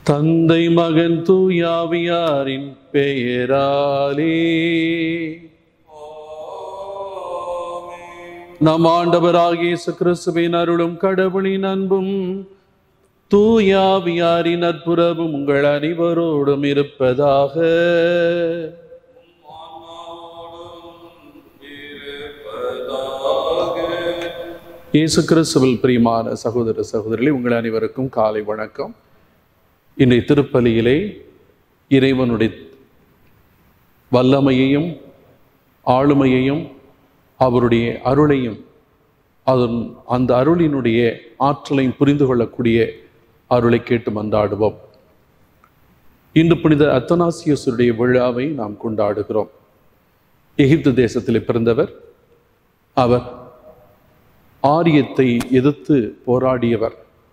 தந்தை மகன் தூயாவியாரின் பெயராலே நம் ஆண்டவராகிய இயேசு கிறிஸ்துவின் அருளும் கடவுளின் அன்பும் தூயாவியாரின் நட்புறவும் உங்கள் அனைவரோடும் இருப்பதாக இயேசு கிறிஸ்துவில் பிரியமான சகோதர சகோதரிகளே உங்கள் அனைவருக்கும் காலை வணக்கம் இன்றைய திருப்பலியிலே இறைவனுடைய வல்லமையையும் ஆளுமையையும் அவருடைய அருளையும் அதன் அந்த அருளினுடைய ஆற்றலையும் புரிந்து கொள்ளக்கூடிய அருளை கேட்டு மன்றாடுவோம் இன்று புனித அத்தனாசியஸுடைய விழாவை நாம் கொண்டாடுகிறோம் எகிப்து தேசத்திலே பிறந்தவர் அவர் ஆரியத்தை எதிர்த்து போராடியவர்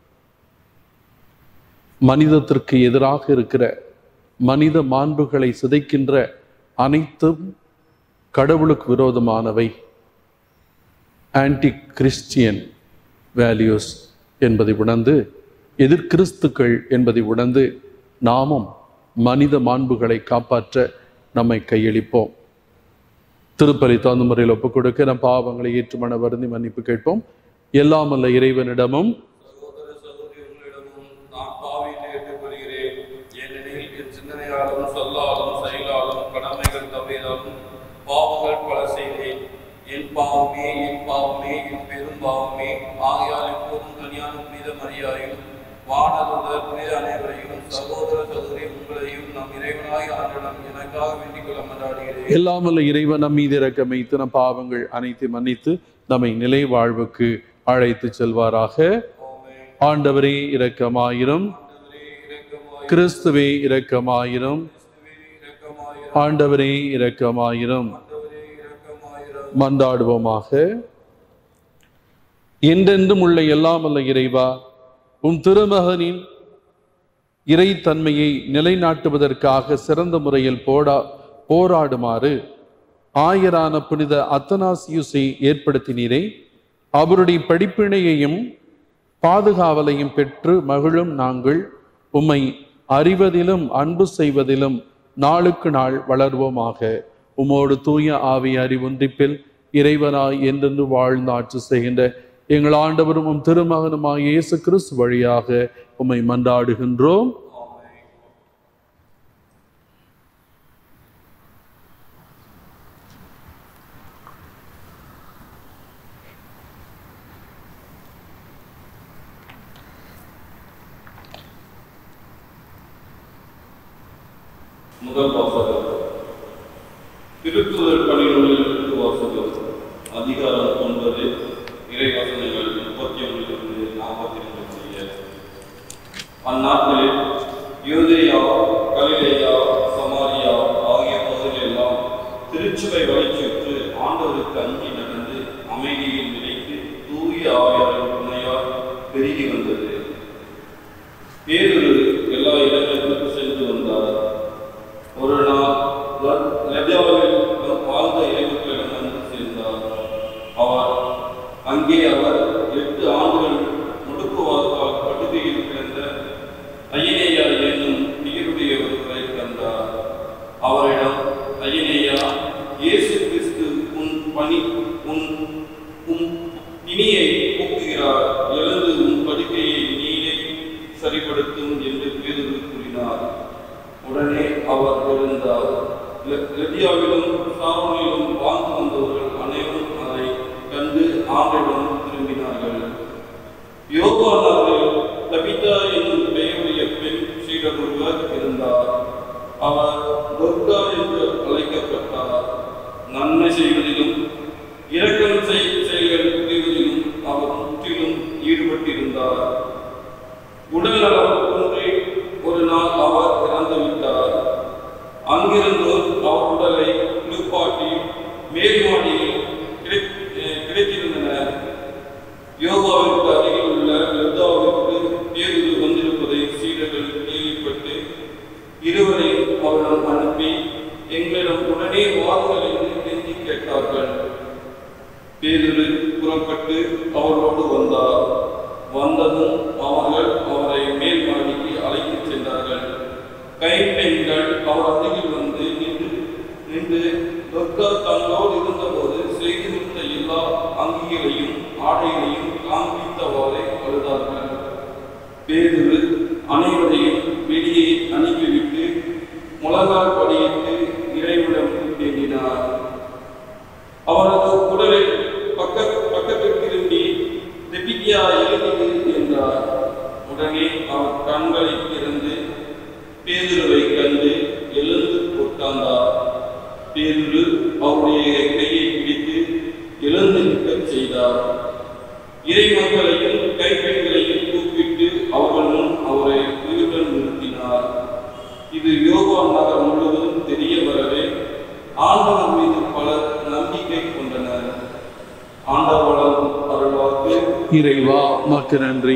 மனிதத்திற்கு எதிராக இருக்கிற மனித மாண்புகளை சிதைக்கின்ற அனைத்தும் கடவுளுக்கு விரோதமானவை ஆன்டி கிறிஸ்டியன் வேல்யூஸ் என்பதை உணர்ந்து எதிர்கிறிஸ்துக்கள் என்பதை உணர்ந்து நாமும் மனித மாண்புகளை காப்பாற்ற நம்மை கையளிப்போம் திருப்பலி தகுந்த முறையில் ஒப்புக் கொடுக்க நம் பாவங்களை ஏற்றுமன வருந்தி மன்னிப்பு கேட்போம் எல்லாம் அல்ல இறைவனிடமும் சகோதர சகோதரி உங்களிடமும் நான் பாவியில் ஏற்றுக்கொள்கிறேன் ஏனெனில் என் சிந்தனையாலும் சொல்லாலும் செயலாலும் கடமைகள் தவிராலும் பாவங்கள் பல செய்தேன் என் பாவமே என் பாவமே என் பெரும் பாவமே ஆகையால் எப்போதும் கல்யாண புனித மரியாதையும் வானதுதர் புனித அனைவரையும் சகோதர சகோதரி உங்களையும் நம் இறைவனாய் ஆண்டிடம் எனக்காக வேண்டிக் கொள்ள மன்றாடுகிறேன் எல்லாம் அல்ல இறைவன் நம் மீது இறக்கமை நம் பாவங்கள் அனைத்து மன்னித்து நம்மை நிலை வாழ்வுக்கு அழைத்து செல்வாராக ஆமென். ஆண்டவரே இரக்கமாயிரும் ஆண்டவரே இரக்கமாய் கிறிஸ்துவே இரக்கமாயிரும் இரக்கமாயிரும் ஆண்டவரே இரக்கமாயிரும் ஆண்டவரே இரக்கமாயிரும் மன்றாடுவோமாக என்றென்றும் உள்ள எல்லாம் அல்ல இறைவா உம் திருமகனின் இறைத்தன்மையை நிலைநாட்டுவதற்காக சிறந்த முறையில் போடா போராடுமாறு ஆயரான புனித அத்தனாசியுஸை ஏற்படுத்தினீரே அவருடைய படிப்பினையையும் பாதுகாவலையும் பெற்று மகிழும் நாங்கள் உம்மை அறிவதிலும் அன்பு செய்வதிலும் நாளுக்கு நாள் வளர்வோமாக உமோடு தூய ஆவி அறிவொன்றிப்பில் இறைவனாய் என்றென்று வாழ்ந்து ஆட்சி செய்கின்ற எங்கள் ஆண்டவரும் உம் திருமகனுமாய் இயேசு கிறிஸ்து வழியாக உம்மை மன்றாடுகின்றோம் முதல் வாசகம் திருத்துதல் பணிநூலில் வாசகம் அதிகாரம் ஒன்பது இறைவசனங்கள் முப்பத்தி ஒன்றிலிருந்து நாற்பத்தி ரெண்டு முடிய அந்நாட்களில் யூதேயா கலிலேயா சமாரியா ஆகிய பகுதிகளெல்லாம் திருச்சுவை வழிச்சுற்று ஆண்டவருக்கு அஞ்சி நடந்து அமைதியில் நிலைத்து தூய ஆவியாரின் துணையால் பெருகி வந்தது பேரொரு எல்லா இடங்களுக்கும் சென்று வந்தார் ஒரு நாள் ல- லஜாவில் வாழ்ந்த இறைமக்களிடம் வந்து சேர்ந்தார் அவர் அங்கே அவர் எட்டு ஆண்டுகள் முடுக்குவாதத்தால் படுகையில் கிடந்த ஐயனேயா என்னும் நீருடைய ஒருவரை கண்டார் அவரிடம் ஐயனேயா இயேசு கிறிஸ்து உன் பணி உன் உன் பிணியை போக்குகிறார் எழுந்து உன் படுக்கையை நீனே சரிப்படுத்தும் என்று பேதுரு கூறினார் உடனே அவர் எழுந்தார் லெ- லெதியாவிலும் சாரோனிலும் வாழ்ந்து வந்தவர்கள் அனைவரும் அதை கண்டு ஆண்டிடம் திரும்பினார்கள் யோகானாவில் தபிதா என்னும் பெயருடைய பெண் சீடர் ஒருவர் இருந்தார் அவர் துர்கா என்று அழைக்கப்பட்டார் நன்மை செய்வதிலும் இரக்கம் செய் செயல்கள் புரிவதிலும் அவர் முற்றிலும் ஈடுபட்டிருந்தார் உடல் நலம் குன்றி ஒரு நாள் அவர் இறந்து விட்டார் அங்கிருந்தோர் அவர் உடலை குளிப்பாட்டி மேல் மாடியில் கிடை- அஹ் கிடைத்திருந்தனர் யோகாவிற்கு அருகில் உள்ள லத்தாவிற்கு பேருந்து வந்திருப்பதை சீடர்கள் கேள்விப்பட்டு இருவரை அவரிடம் அனுப்பி எங்களிடம் உடனே வாருங்கள் என்று கெஞ்சி கேட்டார்கள் பேதுரு புறப்பட்டு அவர்களோடு வந்தார் வந்ததும் அவர்கள் அவரை மேல் மாடிக்கு அழைத்துச் சென்றார்கள் கைப்பெண்கள் அவர் அருகில் வந்து நின்று நின்று தொர்க்கா தங்களோடு இருந்தபோது செய்து கொடுத்த எல்லா அங்கிகளையும் ஆடைகளையும் காண்பித்தவாறே அழுதார்கள் பேதுரு அனைவரையும் வெளியே அனுப்பிவிட்டு முழங்கால் படியிட்டு இறைவிடம் வேண்டினார் அவரது குடலை பக்க பக்கத்தில் திரும்பி தெபிக்கியா எழுதிடு என்றார் உடனே அவர் கண்களை திறந்து பேதுருவை கண்டு எழுந்து உட்கார்ந்தார் பேதுரு அவருடைய கையை பிடித்து எழுந்து நிற்கச் செய்தார் இறை மக்களையும் கைப்பெண்களையும் கூப்பிட்டு அவர்கள் முன் அவரை உயிருடன் நிறுத்தினார் இது யோகா நகர் முழுவதும் தெரிய வரவே ஆண்டவர் மீது பலர் நம்பிக்கை கொண்டனர் ஆண்டவர் அருள்வாக்கு இறைவா உமக்கு நன்றி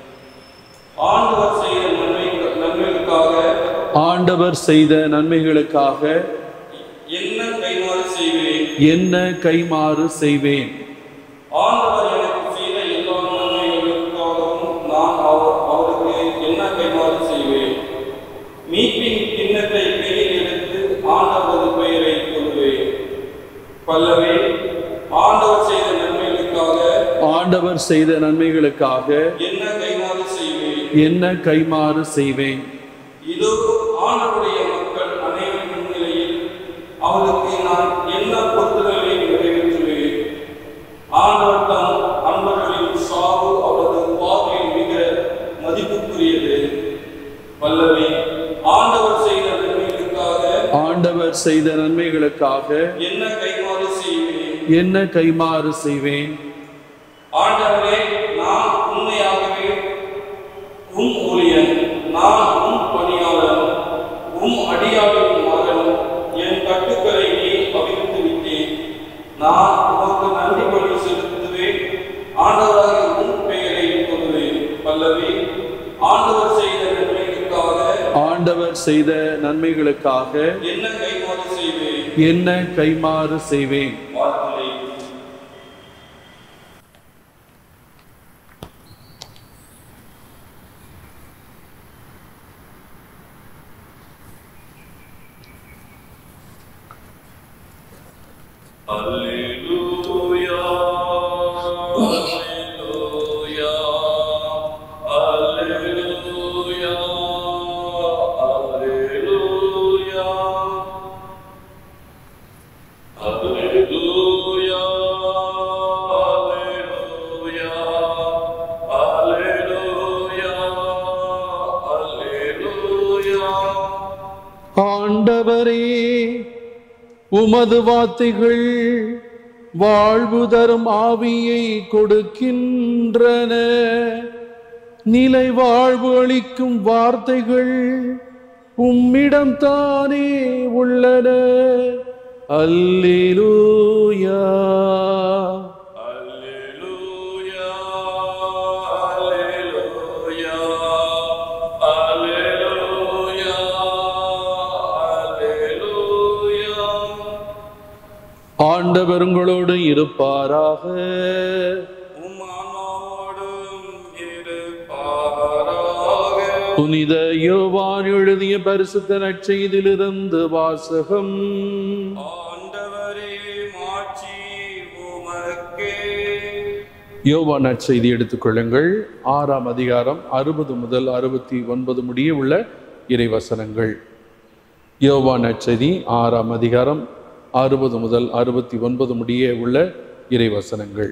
ஆண்டவர் செய்த நன்மை நன்மைகளுக்காக ஆண்டவர் செய்த நன்மைகளுக்காக என்ன கைமாறு செய்வேன் என்ன கைமாறு செய்வேன் ஆண்டவர் எனக்கு செய்த எல்லா நன்மைகளுக்காகவும் நான் அவர் அவருக்கு என்ன கைமாறு செய்வேன் மீட்பின் கிண்ணத்தை கையில் எடுத்து ஆண்டவரது பெயரை சொல்லுவேன் பல்லவே ஆண்டவர் செய்த நன்மைகளுக்காக ஆண்டவர் செய்த நன்மைகளுக்காக என்ன கைமாறு செய்வேன் என்ன கைமாறு செய்வேன் இதோ ஆண்டவருடைய மக்கள் அனைவரின் முன்னிலையில் அவருக்கு நான் என்ன பொறுத்தலை நிறைவேற்றுவேன் ஆண்டவர் தம் அன்பர்களின் சாவு அவரது பார்வையில் மிக மதிப்புக்குரியது வல்லவே ஆண்டவர் செய்த நன்மைகளுக்காக ஆண்டவர் செய்த நன்மைகளுக்காக என்ன கைமாறு செய்வேன் என்ன கைமாறு செய்வேன் ஆண்டவரே நான் உண்மையாகவே உம் ஊழியன் நான் உம் பணியாளன் உம் அடியாளின் மகன் என் கட்டுக்களை நீ அவிழ்த்து விட்டேன் நான் உமக்கு நன்றி பலி செலுத்துவேன் ஆண்டவராக உம் பெயரை கொள்வேன் பல்லவி ஆண்டவர் செய்த நன்மைகளுக்காக ஆண்டவர் செய்த நன்மைகளுக்காக என்ன கைமாறு செய்வேன் என்ன கைமாறு செய்வேன் வாழ்த்துரை Alleluia, Alleluia, Alleluia, Alleluia. Alleluia, Alleluia, Alleluia, Alleluia. ஆண்டவரே உமது வார்த்தைகள் வாழ்வு தரும் ஆவியை கொடுக்கின்றன நிலை வாழ்வு அளிக்கும் வார்த்தைகள் உம்மிடம் தானே உள்ளன அல்லேலூயா Alleluia, Alleluia, Alleluia, Alleluia. ஆண்டவர் உங்களோடு இருப்பாராக உம் ஆன்மாவோடும் இருப்பாராக. புனித யோவான் எழுதிய பரிசுத்த நற்செய்திலிருந்து வாசகம் ஆண்டவரே மாட்சி உமக்கே யோவான் நற்செய்தி எடுத்துக்கொள்ளுங்கள் ஆறாம் அதிகாரம் அறுபது முதல் அறுபத்தி ஒன்பது முடிய உள்ள இறைவசனங்கள் யோவான் நற்செய்தி ஆறாம் அதிகாரம் அறுபது முதல் அறுபத்தி ஒன்பது முடிய உள்ள இறைவசனங்கள்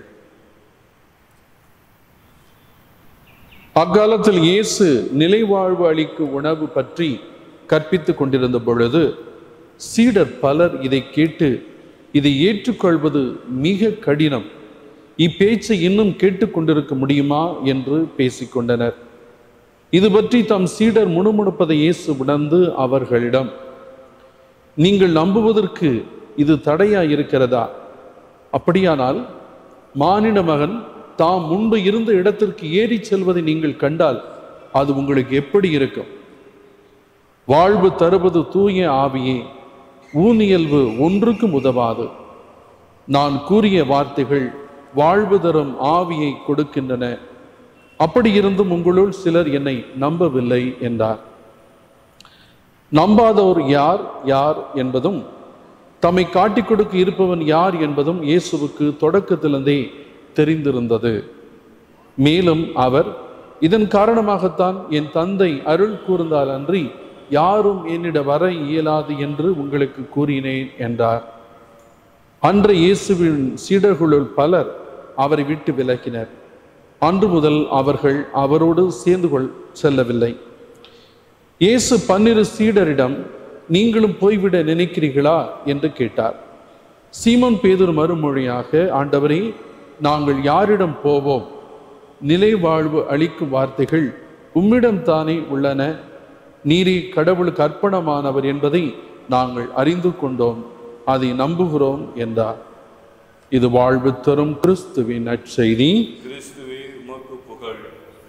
அக்காலத்தில் இயேசு நிலைவாழ்வு அளிக்கும் உணவு பற்றி கற்பித்துக் கொண்டிருந்த பொழுது சீடர் பலர் இதை கேட்டு இதை ஏற்றுக்கொள்வது மிக கடினம் இப்பேச்சை இன்னும் கேட்டுக்கொண்டிருக்க முடியுமா என்று பேசிக்கொண்டனர் இது பற்றி தம் சீடர் முணுமுணுப்பதை இயேசு உணர்ந்து அவர்களிடம் நீங்கள் நம்புவதற்கு இது தடையா இருக்கிறதா அப்படியானால் மானிட மகன் தாம் முன்பு இருந்த இடத்திற்கு ஏறி செல்வதை நீங்கள் கண்டால் அது உங்களுக்கு எப்படி இருக்கும் வாழ்வு தருவது தூய ஆவியே ஊனியல்வு ஒன்றுக்கும் உதவாது நான் கூறிய வார்த்தைகள் வாழ்வு தரும் ஆவியை கொடுக்கின்றன அப்படி இருந்தும் உங்களுள் சிலர் என்னை நம்பவில்லை என்றார் நம்பாதோர் யார் யார் என்பதும் தம்மை காட்டிக் கொடுக்க இருப்பவன் யார் என்பதும் இயேசுவுக்கு தொடக்கத்திலிருந்தே தெரிந்திருந்தது மேலும் அவர் இதன் காரணமாகத்தான் என் தந்தை அருள் கூர்ந்தால் அன்றி யாரும் என்னிட வர இயலாது என்று உங்களுக்கு கூறினேன் என்றார் அன்று இயேசுவின் சீடர்களுள் பலர் அவரை விட்டு விலகினர் அன்று முதல் அவர்கள் அவரோடு சேர்ந்து கொள் செல்லவில்லை இயேசு பன்னிரு சீடரிடம் நீங்களும் போய்விட நினைக்கிறீர்களா என்று கேட்டார் சீமோன் பேதுரு மறுமொழியாக ஆண்டவரே நாங்கள் யாரிடம் போவோம் நிலை வாழ்வு அளிக்கும் வார்த்தைகள் உம்மிடம் தானே உள்ளன நீரே கடவுளுக்கு அர்ப்பணமானவர் என்பதை நாங்கள் அறிந்து கொண்டோம் அதை நம்புகிறோம் என்றார் இது வாழ்வு தரும் கிறிஸ்துவின் நற்செய்தி கிறிஸ்துவே உமக்கு புகழ்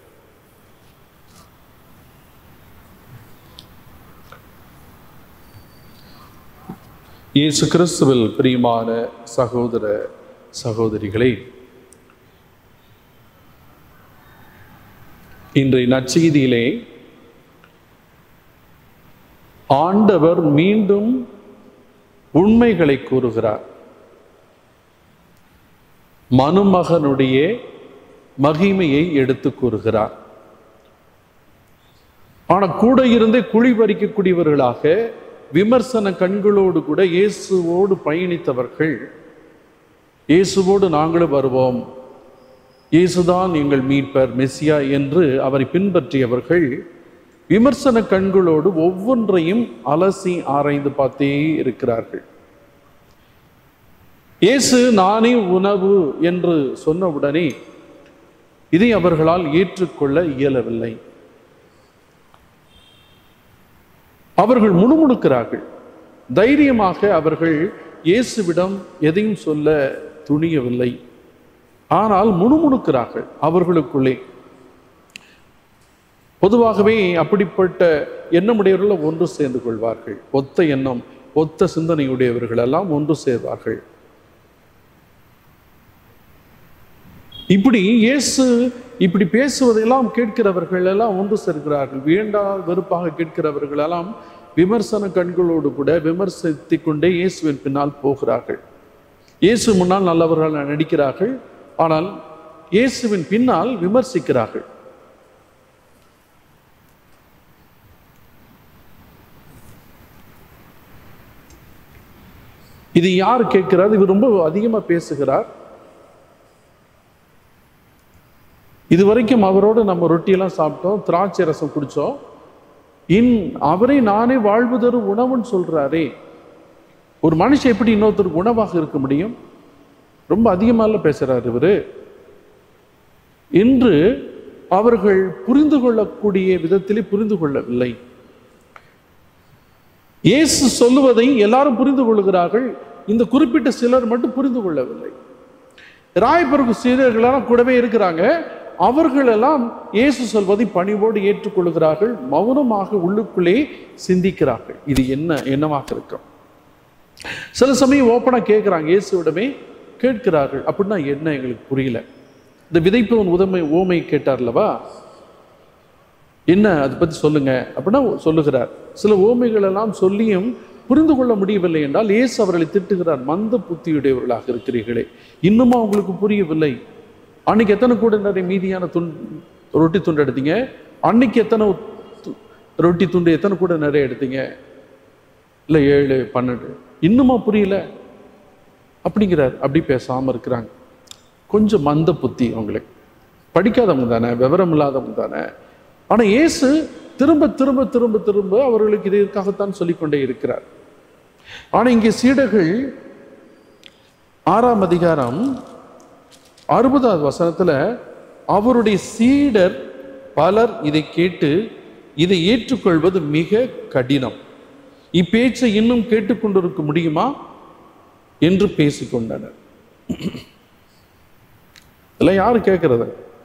இயேசு கிறிஸ்துவில் பிரியமான சகோதர சகோதரிகளே இன்றைய நற்செய்தியிலே ஆண்டவர் மீண்டும் உண்மைகளை கூறுகிறார் மனுமகனுடைய மகிமையை எடுத்து கூறுகிறார் ஆனா கூட இருந்தே குழி பறிக்கக்கூடியவர்களாக விமர்சன கண்களோடு கூட இயேசுவோடு பயணித்தவர்கள் இயேசுவோடு நாங்களும் வருவோம் இயேசுதான் எங்கள் மீட்பர் மெசியா என்று அவரை பின்பற்றியவர்கள் விமர்சன கண்களோடு ஒவ்வொன்றையும் அலசி ஆராய்ந்து பார்த்தே இருக்கிறார்கள் இயேசு நானே உணவு என்று சொன்னவுடனே இதை அவர்களால் ஏற்றுக்கொள்ள இயலவில்லை அவர்கள் முணுமுணுக்கிறார்கள் தைரியமாக அவர்கள் இயேசுவிடம் எதையும் சொல்ல துணியவில்லை ஆனால் முணுமுணுக்கிறார்கள் அவர்களுக்குள்ளே பொதுவாகவே அப்படிப்பட்ட எண்ணமுடையவர்கள் ஒன்று சேர்ந்து கொள்வார்கள் ஒத்த எண்ணம் ஒத்த சிந்தனையுடையவர்கள் எல்லாம் ஒன்று சேர்வார்கள் இப்படி இயேசு இப்படி பேசுவதெல்லாம் கேட்கிறவர்கள் எல்லாம் ஒன்று சேர்க்கிறார்கள் வேண்டா வெறுப்பாக கேட்கிறவர்கள் எல்லாம் விமர்சன கண்களோடு கூட விமர்சித்துக் கொண்டே இயேசுவின் பின்னால் போகிறார்கள் இயேசு முன்னால் நல்லவர்கள் நடிக்கிறார்கள் ஆனால் இயேசுவின் பின்னால் விமர்சிக்கிறார்கள் இது யார் கேட்கிறார் இவர் ரொம்ப அதிகமா பேசுகிறார் இது வரைக்கும் அவரோடு நம்ம ரொட்டியெல்லாம் சாப்பிட்டோம் திராட்சை ரசம் குடிச்சோம் இன் அவரை நானே வாழ்வு தரும் உணவுன்னு சொல்றாரே ஒரு மனுஷன் எப்படி இன்னொருத்தருக்கு உணவாக இருக்க முடியும் ரொம்ப அதிகமாக பேசுறாரு இவரு இன்று அவர்கள் புரிந்து கொள்ளக்கூடிய விதத்திலே புரிந்து கொள்ளவில்லை இயேசு சொல்லுவதை எல்லாரும் புரிந்து கொள்கிறார்கள் இந்த குறிப்பிட்ட சிலர் மட்டும் புரிந்து கொள்ளவில்லை ராயப்பருக்கு சீடர்களெல்லாம் கூடவே இருக்கிறாங்க அவர்களெல்லாம் இயேசு சொல்வதை பணிவோடு ஏற்றுக்கொள்கிறார்கள் மௌனமாக உள்ளுக்குள்ளே சிந்திக்கிறார்கள் இது என்ன என்னவாக இருக்கும் சில சமயம் ஓப்பனாக கேட்குறாங்க இயேசுவிடமே கேட்கிறார்கள் அப்படின்னா என்ன எங்களுக்கு புரியல இந்த விதைப்பவன் உதமை ஓமை கேட்டார்லவா என்ன அதை பற்றி சொல்லுங்க அப்படின்னா சொல்லுகிறார் சில ஓமைகள் எல்லாம் சொல்லியும் புரிந்து கொள்ள முடியவில்லை என்றால் இயேசு அவர்களை திட்டுகிறார் மந்த புத்தியுடையவர்களாக இருக்கிறீர்களே இன்னுமா உங்களுக்கு புரியவில்லை அன்னைக்கு எத்தனை கூட நிறைய மீதியான துண் ரொட்டி துண்டு எடுத்தீங்க அன்னைக்கு எத்தனை து- ரொட்டி துண்டு எத்தனை கூட நிறைய எடுத்தீங்க இல்லை ஏழு பன்னெண்டு இன்னுமா புரியல அப்படிங்கிறார் அப்படி பேசாம இருக்கிறாங்க கொஞ்சம் மந்த புத்தி அவங்களுக்கு படிக்காதவங்க தானே விவரம் இல்லாதவங்க தானே ஆனா இயேசு திரும்ப திரும்ப திரும்ப திரும்ப அவர்களுக்கு இதற்காகத்தான் சொல்லிக்கொண்டே இருக்கிறார் ஆனா இங்கே சீடர்கள் ஆறாம் அதிகாரம் அறுபதாவது வசனத்துல அவருடைய சீடர் பலர் இதை கேட்டு இதை ஏற்றுக்கொள்வது மிக கடினம் இப்பேச்சை இன்னும் கேட்டுக்கொண்டிருக்க முடியுமா என்று பேசிக்கொண்டனர் இதெல்லாம் யாரு கேட்கறது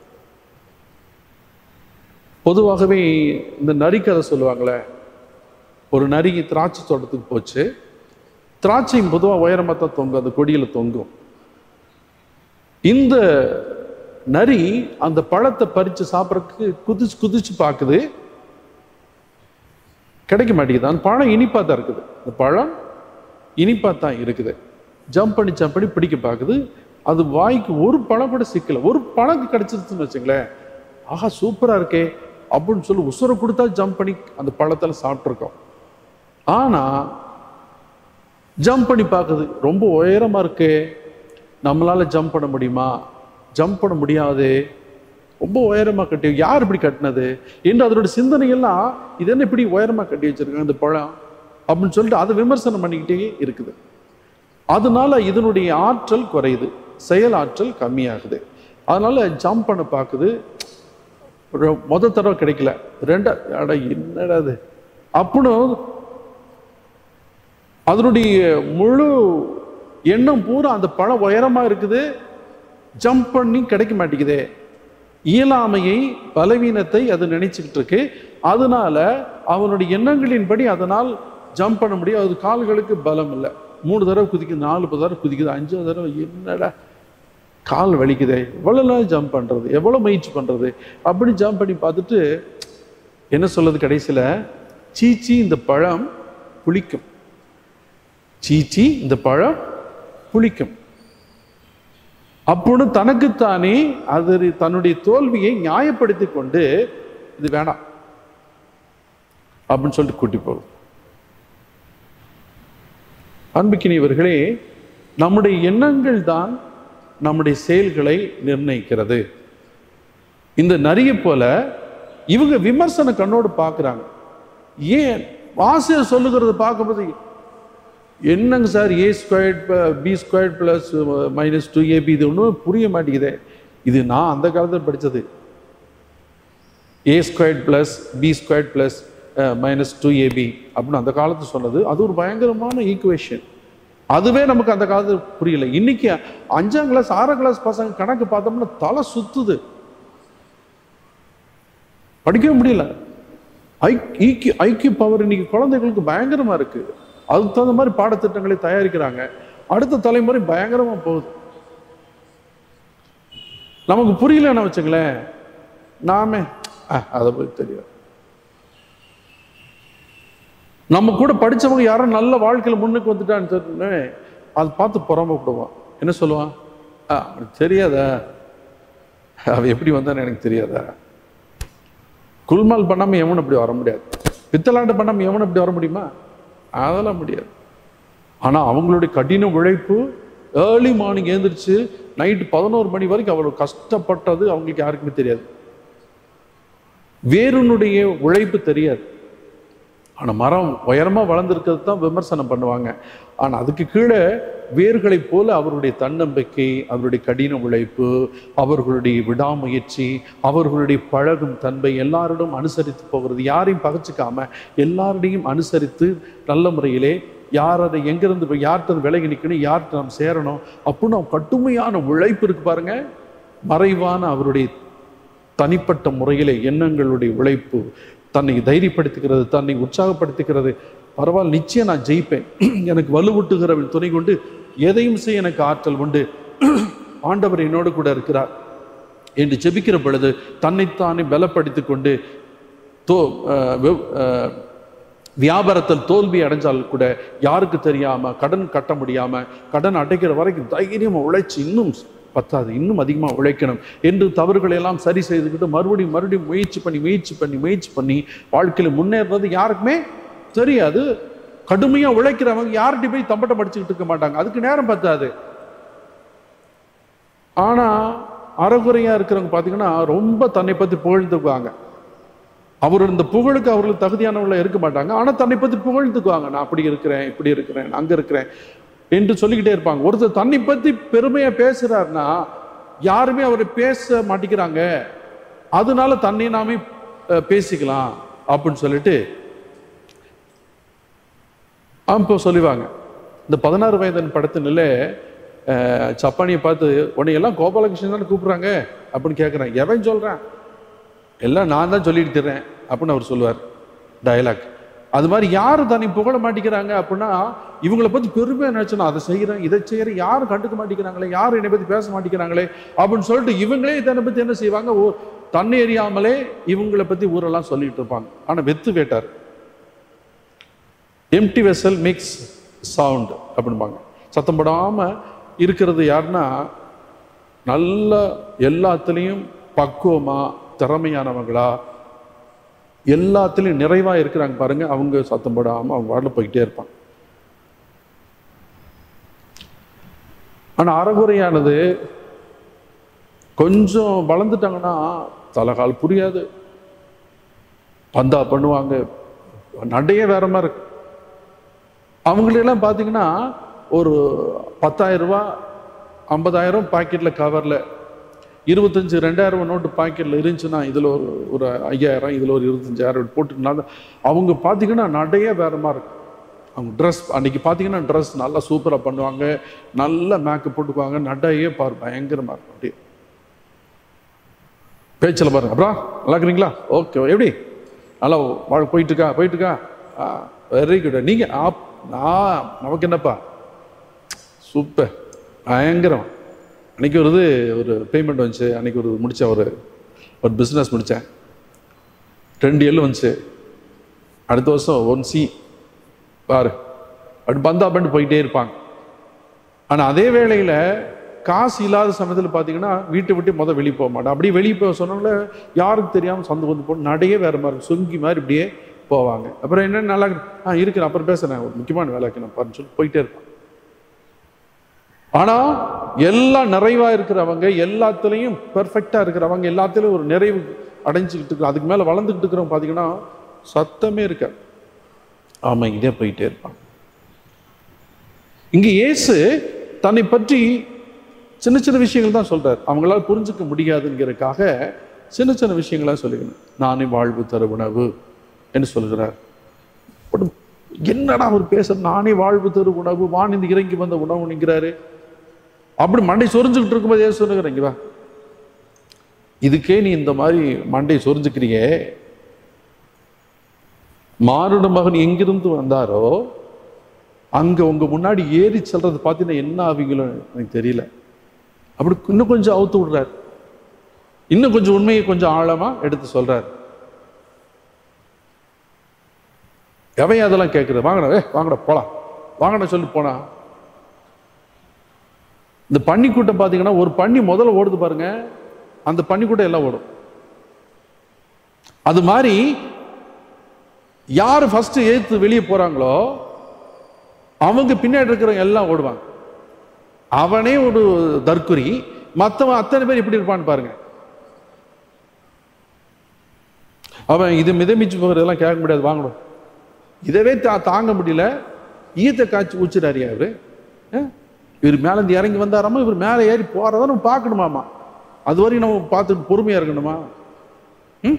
பொதுவாகவே இந்த நரி கதை சொல்லுவாங்களே ஒரு நரி திராட்சை தோட்டத்துக்கு போச்சு திராட்சையும் பொதுவாக உயரமாக தான் தொங்கும் அந்த கொடியில் தொங்கும் இந்த நரி அந்த பழத்தை பறித்து சாப்பிட்றதுக்கு குதிச்சு குதிச்சு பார்க்குது கிடைக்க மாட்டேங்குது அந்த பழம் இனிப்பாக தான் இருக்குது அந்த பழம் இனிப்பாக தான் இருக்குது ஜம்ப் பண்ணி ஜம்ப் பண்ணி பிடிக்க பார்க்குது அது வாய்க்கு ஒரு பழம் கூட சிக்கல ஒரு பழம் கிடைச்சிருச்சுன்னு வச்சுங்களேன் ஆஹா சூப்பராக இருக்கே அப்படின்னு சொல்லி உசுரை கொடுத்தா ஜம்ப் பண்ணி அந்த பழத்தில் சாப்பிட்ருக்கோம் ஆனால் ஜம்ப் பண்ணி பார்க்குது ரொம்ப உயரமாக இருக்கே நம்மளால ஜம்ப் பண்ண முடியுமா ஜம்ப் பண்ண முடியாது ரொம்ப உயரமாக கட்டி யார் இப்படி கட்டினது என்று அதோட சிந்தனையெல்லாம் இது என்ன இப்படி உயரமாக கட்டி வச்சிருக்காங்க இந்த பழம் அப்படின்னு சொல்லிட்டு அதை விமர்சனம் பண்ணிக்கிட்டே இருக்குது அதனால இதனுடைய ஆற்றல் குறையுது செயல் ஆற்றல் கம்மியாகுது அதனால ஜம்ப் பண்ண பார்க்குது ஒரு முத தடவை கிடைக்கல ரெண்டா அட என்னடா அது அப்படின்னு அதனுடைய முழு எண்ணம் பூரா அந்த பழம் உயரமா இருக்குது ஜம்ப் பண்ணி கிடைக்க மாட்டேங்குதே இயலாமையை பலவீனத்தை அது நினைச்சுக்கிட்டு இருக்கு அதனால அவனுடைய எண்ணங்களின்படி அதனால் ஜம்ப் பண்ண முடியும் அது கால்களுக்கு பலம் இல்லை மூணு தடவை குதிக்குது நாலு தடவை குதிக்குது அஞ்சு தடவை என்னடா கால் வலிக்குதே எவ்வளோலாம் ஜம்ப் பண்ணுறது எவ்வளோ முயற்சி பண்ணுறது அப்படி ஜம்ப் பண்ணி பார்த்துட்டு என்ன சொல்லுது கடைசியில் சீச்சி இந்த பழம் புளிக்கும் சீச்சி இந்த பழம் புளிக்கும் அப்பொழுது தனக்குத்தானே அது தன்னுடைய தோல்வியை நியாயப்படுத்தி கொண்டு இது வேணாம் அப்படின்னு சொல்லிட்டு கூட்டி போகுது அன்புக்கினியவர்களே நம்முடைய எண்ணங்கள் தான் நம்முடைய செயல்களை நிர்ணயிக்கிறது இந்த நரியை போல இவங்க விமர்சன கண்ணோடு பார்க்குறாங்க ஏன் ஆசிரியர் சொல்லுகிறத பார்க்கும்போது என்னங்க sir A squared B squared plus minus two AB இது ஒன்றும் புரிய மாட்டேங்குதே இது நான் அந்த காலத்தில் படித்தது A squared plus B squared plus minus two AB அப்படின்னு அந்த காலத்து சொன்னது அது ஒரு பயங்கரமான ஈக்குவேஷன் அதுவே நமக்கு அந்த காலத்தில் புரியல இன்னைக்கு அஞ்சாம் கிளாஸ் ஆறாம் கிளாஸ் பசங்க கணக்கு பார்த்தோம்னா தலை சுத்துது படிக்கவே முடியல ஐக்கிய ஐக்கிய பவர் இன்னைக்கு குழந்தைகளுக்கு பயங்கரமா இருக்கு அதுக்கு தகுந்த மாதிரி பாடத்திட்டங்களை தயாரிக்கிறாங்க அடுத்த தலைமுறை பயங்கரமா போகுது நமக்கு புரியலன்னு வச்சுங்களேன் நாமே அஹ், அதை போய் தெரியும் நம்ம கூட படிச்சவங்க யாரும் நல்ல வாழ்க்கையில முன்னுக்கு வந்துட்டான்னு சொன்னே அதை பார்த்து பொறாமப்படுவான் என்ன சொல்லுவான் "ஆ, அவனுக்கு தெரியாதா அவன் எப்படி வந்தான்னு எனக்கு தெரியாதா குல்மால் பண்ணாம எவனும் அப்படி வர முடியாது பித்தலாண்டு பண்ணாம எவனும் அப்படி வர முடியுமா அதெல்லாம் முடியாது ஆனா அவங்களுடைய கடின உழைப்பு ஏர்லி மார்னிங் எழுந்திரிச்சு நைட்டு பதினோரு மணி வரைக்கும் அவ்வளவு கஷ்டப்பட்டது அவங்களுக்கு யாருக்குமே தெரியாது வேருனுடைய உழைப்பு தெரியாது ஆனா மரம் உயரமா வளர்ந்துருக்கிறது தான் விமர்சனம் பண்ணுவாங்க ஆனா அதுக்கு கீழே வேர்களைப் போல அவருடைய தன்னம்பிக்கை அவருடைய கடின உழைப்பு அவர்களுடைய விடாமுயற்சி அவர்களுடைய பழகும் தன்மை எல்லாரிடம் அனுசரித்து போகிறது யாரையும் பகச்சிக்காம எல்லாருடையும் அனுசரித்து நல்ல முறையிலே யார் அதை எங்கிருந்து போய் யார்கிட்ட விலகி நிற்கணும் யார்கிட்ட நாம் சேரணும் அப்படின்னு அவன் கடுமையான உழைப்பு இருக்கு பாருங்க மறைவான அவருடைய தனிப்பட்ட முறையிலே எண்ணங்களுடைய உழைப்பு தன்னை தைரியப்படுத்துகிறது தன்னை உற்சாகப்படுத்துகிறது பரவாயில்ல நிச்சயம் நான் ஜெயிப்பேன் எனக்கு வலுவூட்டுகிறவன் துணை கொண்டு எதையும் செய்ய எனக்கு ஆற்றல் உண்டு ஆண்டவர் என்னோடு கூட இருக்கிறார் என்று ஜெபிக்கிற பொழுது தன்னைத்தானே பலப்படுத்திக் கொண்டு தோ அஹ், வெவ்- அஹ், வியாபாரத்தில் தோல்வி அடைஞ்சால் கூட யாருக்கு தெரியாம கடன் கட்ட முடியாம கடன் அடைக்கிற வரைக்கும் தைரியமா உழைச்சு இன்னும் பத்தாது இன்னும் அதிகமா உழைக்கணும் என்று தவறுகளை எல்லாம் சரி செய்துக்கிட்டு மறுபடியும் மறுபடியும் முயற்சி பண்ணி முயற்சி பண்ணி முயற்சி பண்ணி வாழ்க்கையில முன்னேறது யாருக்குமே தெரியாது கடுமையா உழைக்கிறவங்க யார்கிட்ட போய் தம்பட்டம் படிச்சுக்கிட்டு இருக்க மாட்டாங்க அதுக்கு நேரம் பத்தாது ஆனா அறகுறையா இருக்கிறவங்க பாத்தீங்கன்னா ரொம்ப தன்னை பத்தி புகழ்ந்துக்குவாங்க அவர் இந்த புகழுக்கு அவர்களுக்கு தகுதியானவங்கள இருக்க மாட்டாங்க ஆனா தன்னை பத்தி புகழ்ந்துக்குவாங்க நான் அப்படி இருக்கிறேன் இப்படி இருக்கிறேன் அங்க இருக்கிறேன் என்று சொல்லிக்கிட்டே இருப்பாங்க ஒருத்தர் தன்னை பத்தி பெருமையா பேசுறாருன்னா யாருமே அவரை பேச மாட்டேங்கிறாங்க அதனால தன்னை நாமே அஹ், பேசிக்கலாம் அப்படின்னு சொல்லிட்டு ஆ, இப்போ சொல்லுவாங்க இந்த பதினாறு வயதன் படத்தினில அஹ், சப்பானியை பார்த்து உன்னை எல்லாம் கோபாலகிருஷ்ணன் தானே கூப்பிடுறாங்க அப்படின்னு கேட்குறேன் எவன் சொல்றான் எல்லாம் நான் தான் சொல்லிட்டு தர்றேன் அப்படின்னு அவர் சொல்லுவார் டயலாக் அது மாதிரி யார் தன்னை புகழ மாட்டேங்கிறாங்க அப்படின்னா இவங்களை பத்தி பெருமையா நினைச்சோம் அதை செய்யறேன் இதை செய்யறேன் யாரும் கண்டுக்க மாட்டேங்கிறாங்களே யாரும் என்னை பத்தி பேச மாட்டேங்கிறாங்களே அப்படின்னு சொல்லிட்டு இவங்களே தன்னை பத்தி என்ன செய்வாங்க ஓ தன்னை எறியாமலே இவங்களை பத்தி ஊரெல்லாம் சொல்லிட்டு இருப்பாங்க ஆனா வெத்து வேட்டார் எம்டி வெசல் மேக்ஸ் சவுண்ட் அப்படிம்பாங்க சத்தம் போடாமல் இருக்கிறது யாருன்னா நல்ல எல்லாத்துலேயும் பக்குவமாக திறமையானவங்களா எல்லாத்துலேயும் நிறைவாக இருக்கிறாங்க பாருங்க அவங்க சத்தம் போடாமல் அவங்க வாட்டில் போய்கிட்டே இருப்பாங்க ஆனால் அறகுறையானது கொஞ்சம் வளர்ந்துட்டாங்கன்னா தலைகால் புரியாது பந்தா பண்ணுவாங்க நடையே வேற மாதிரி இருக்கு அவங்களெல்லாம் பார்த்தீங்கன்னா ஒரு பத்தாயிரம் ரூபாய் ஐம்பதாயிரம் பாக்கெட்டில் கவரில் இருபத்தஞ்சு ரெண்டாயிரம் ரூபாய் நோட்டு பாக்கெட்டில் இருந்துச்சுன்னா இதில் ஒரு ஒரு ஐயாயிரம் இதில் ஒரு இருபத்தஞ்சாயிரம் போட்டுனால அவங்க பார்த்தீங்கன்னா நடையே வேற மாதிரி இருக்கும் அவங்க ட்ரெஸ் அன்னைக்கு பார்த்தீங்கன்னா ட்ரெஸ் நல்லா சூப்பராக பண்ணுவாங்க நல்ல மேக்கப் போட்டுக்குவாங்க நடையே பாரு பயங்கரமாக இருக்கும் அப்படியே பேச்சில் பாருங்க அப்புறம் நல்லா இருக்கிறீங்களா ஓகே எப்படி நல்லா வாழ் போயிட்டு இருக்கா போயிட்டு இருக்கா ஆ வெரி குட் நீங்கள் ஆப் நான் நமக்கு என்னப்பா சூப்பர் பயங்கரம் அன்னைக்கு ஒரு இது ஒரு பேமெண்ட் வந்துச்சு அன்னைக்கு ஒரு முடித்தேன் ஒரு ஒரு பிஸ்னஸ் முடித்தேன் ரெண்டு எள்ளு வந்துச்சு அடுத்த வருஷம் ஒன் சி பாரு அப்படி பந்தா பண்ணி போயிட்டே இருப்பாங்க ஆனால் அதே வேளையில் காசு இல்லாத சமயத்தில் பார்த்தீங்கன்னா வீட்டை விட்டு முதல் வெளியே போக மாட்டேன் அப்படியே வெளியே போக சொன்னால யாருக்கு தெரியாமல் சந்து வந்து போட்டு நடையே வேறு மாதிரி இருக்கும். சொங்கி மாதிரி இப்படியே போவாங்க அப்புறம் என்ன நல்லா இருக்கு? ஆ இருக்கிறேன் அப்புறம் பேசுகிறேன் ஒரு முக்கியமான வேலைக்கு நான் பாருன்னு சொல்லி போயிட்டே இருப்பான் ஆனால் எல்லாம் நிறைவாக இருக்கிறவங்க எல்லாத்துலேயும் பெர்ஃபெக்டாக இருக்கிறவங்க எல்லாத்துலேயும் ஒரு நிறைவு அடைஞ்சிக்கிட்டு இருக்கிற அதுக்கு மேலே வளர்ந்துக்கிட்டு இருக்கிறவங்க பார்த்தீங்கன்னா சத்தமே இருக்க ஆமாம் இதே போயிட்டே இருப்பாங்க இங்கே இயேசு தன்னை பற்றி சின்ன சின்ன விஷயங்கள் தான் சொல்றார் அவங்களால புரிஞ்சுக்க முடியாதுங்கிறதுக்காக சின்ன சின்ன விஷயங்களா சொல்லிக்கணும் நானே வாழ்வு தரு உணவு என்று சொல்கிறார் பட் என்னடா அவர் பேசுற நானே வாழ்வு தரு உணவு வானிந்து இறங்கி வந்த உணவுங்கிறாரு அப்படி மண்டை சொரிஞ்சுக்கிட்டு இருக்கும்போது ஏன் சொல்லுகிற இங்க வா இதுக்கே நீ இந்த மாதிரி மண்டை சொரிஞ்சுக்கிறியே மானுட மகன் எங்கிருந்து வந்தாரோ அங்க உங்க முன்னாடி ஏறி செல்றது பார்த்தீங்கன்னா என்ன ஆவீங்களோ எனக்கு தெரியல அப்படி இன்னும் கொஞ்சம் அவுத்து விடுறாரு இன்னும் கொஞ்சம் உண்மையை கொஞ்சம் ஆழமா எடுத்து சொல்றாரு எவன் அதெல்லாம் கேட்குறது வாங்கடா ஏ வாங்கடா போலாம் வாங்கடா சொல்லி போனா இந்த பன்னி கூட்டம் பார்த்தீங்கன்னா ஒரு பன்னி முதல்ல ஓடுது பாருங்க அந்த பன்னி கூட்டம் எல்லாம் ஓடும் அது மாதிரி யார் ஃபர்ஸ்ட் ஏத்து வெளியே போறாங்களோ அவங்க பின்னாடி இருக்கிறவங்க எல்லாம் ஓடுவாங்க அவனே ஒரு தற்குறி மற்றவன் அத்தனை பேர் எப்படி இருப்பான்னு பாருங்க அவன் இது மிதமிச்சு போகிறதெல்லாம் கேட்க முடியாது வாங்கணும் இதவே தா தாங்க முடியல ஈயத்தை காய்ச்சி ஊச்சுறாரியா இவரு அஹ்? இவர் மேல இருந்து இறங்கி வந்தாராமா இவர் மேலே ஏறி போறத நம்ம பார்க்கணுமாமா அது வரையும் நம்ம பார்த்துட்டு பொறுமையா இருக்கணுமா ம்?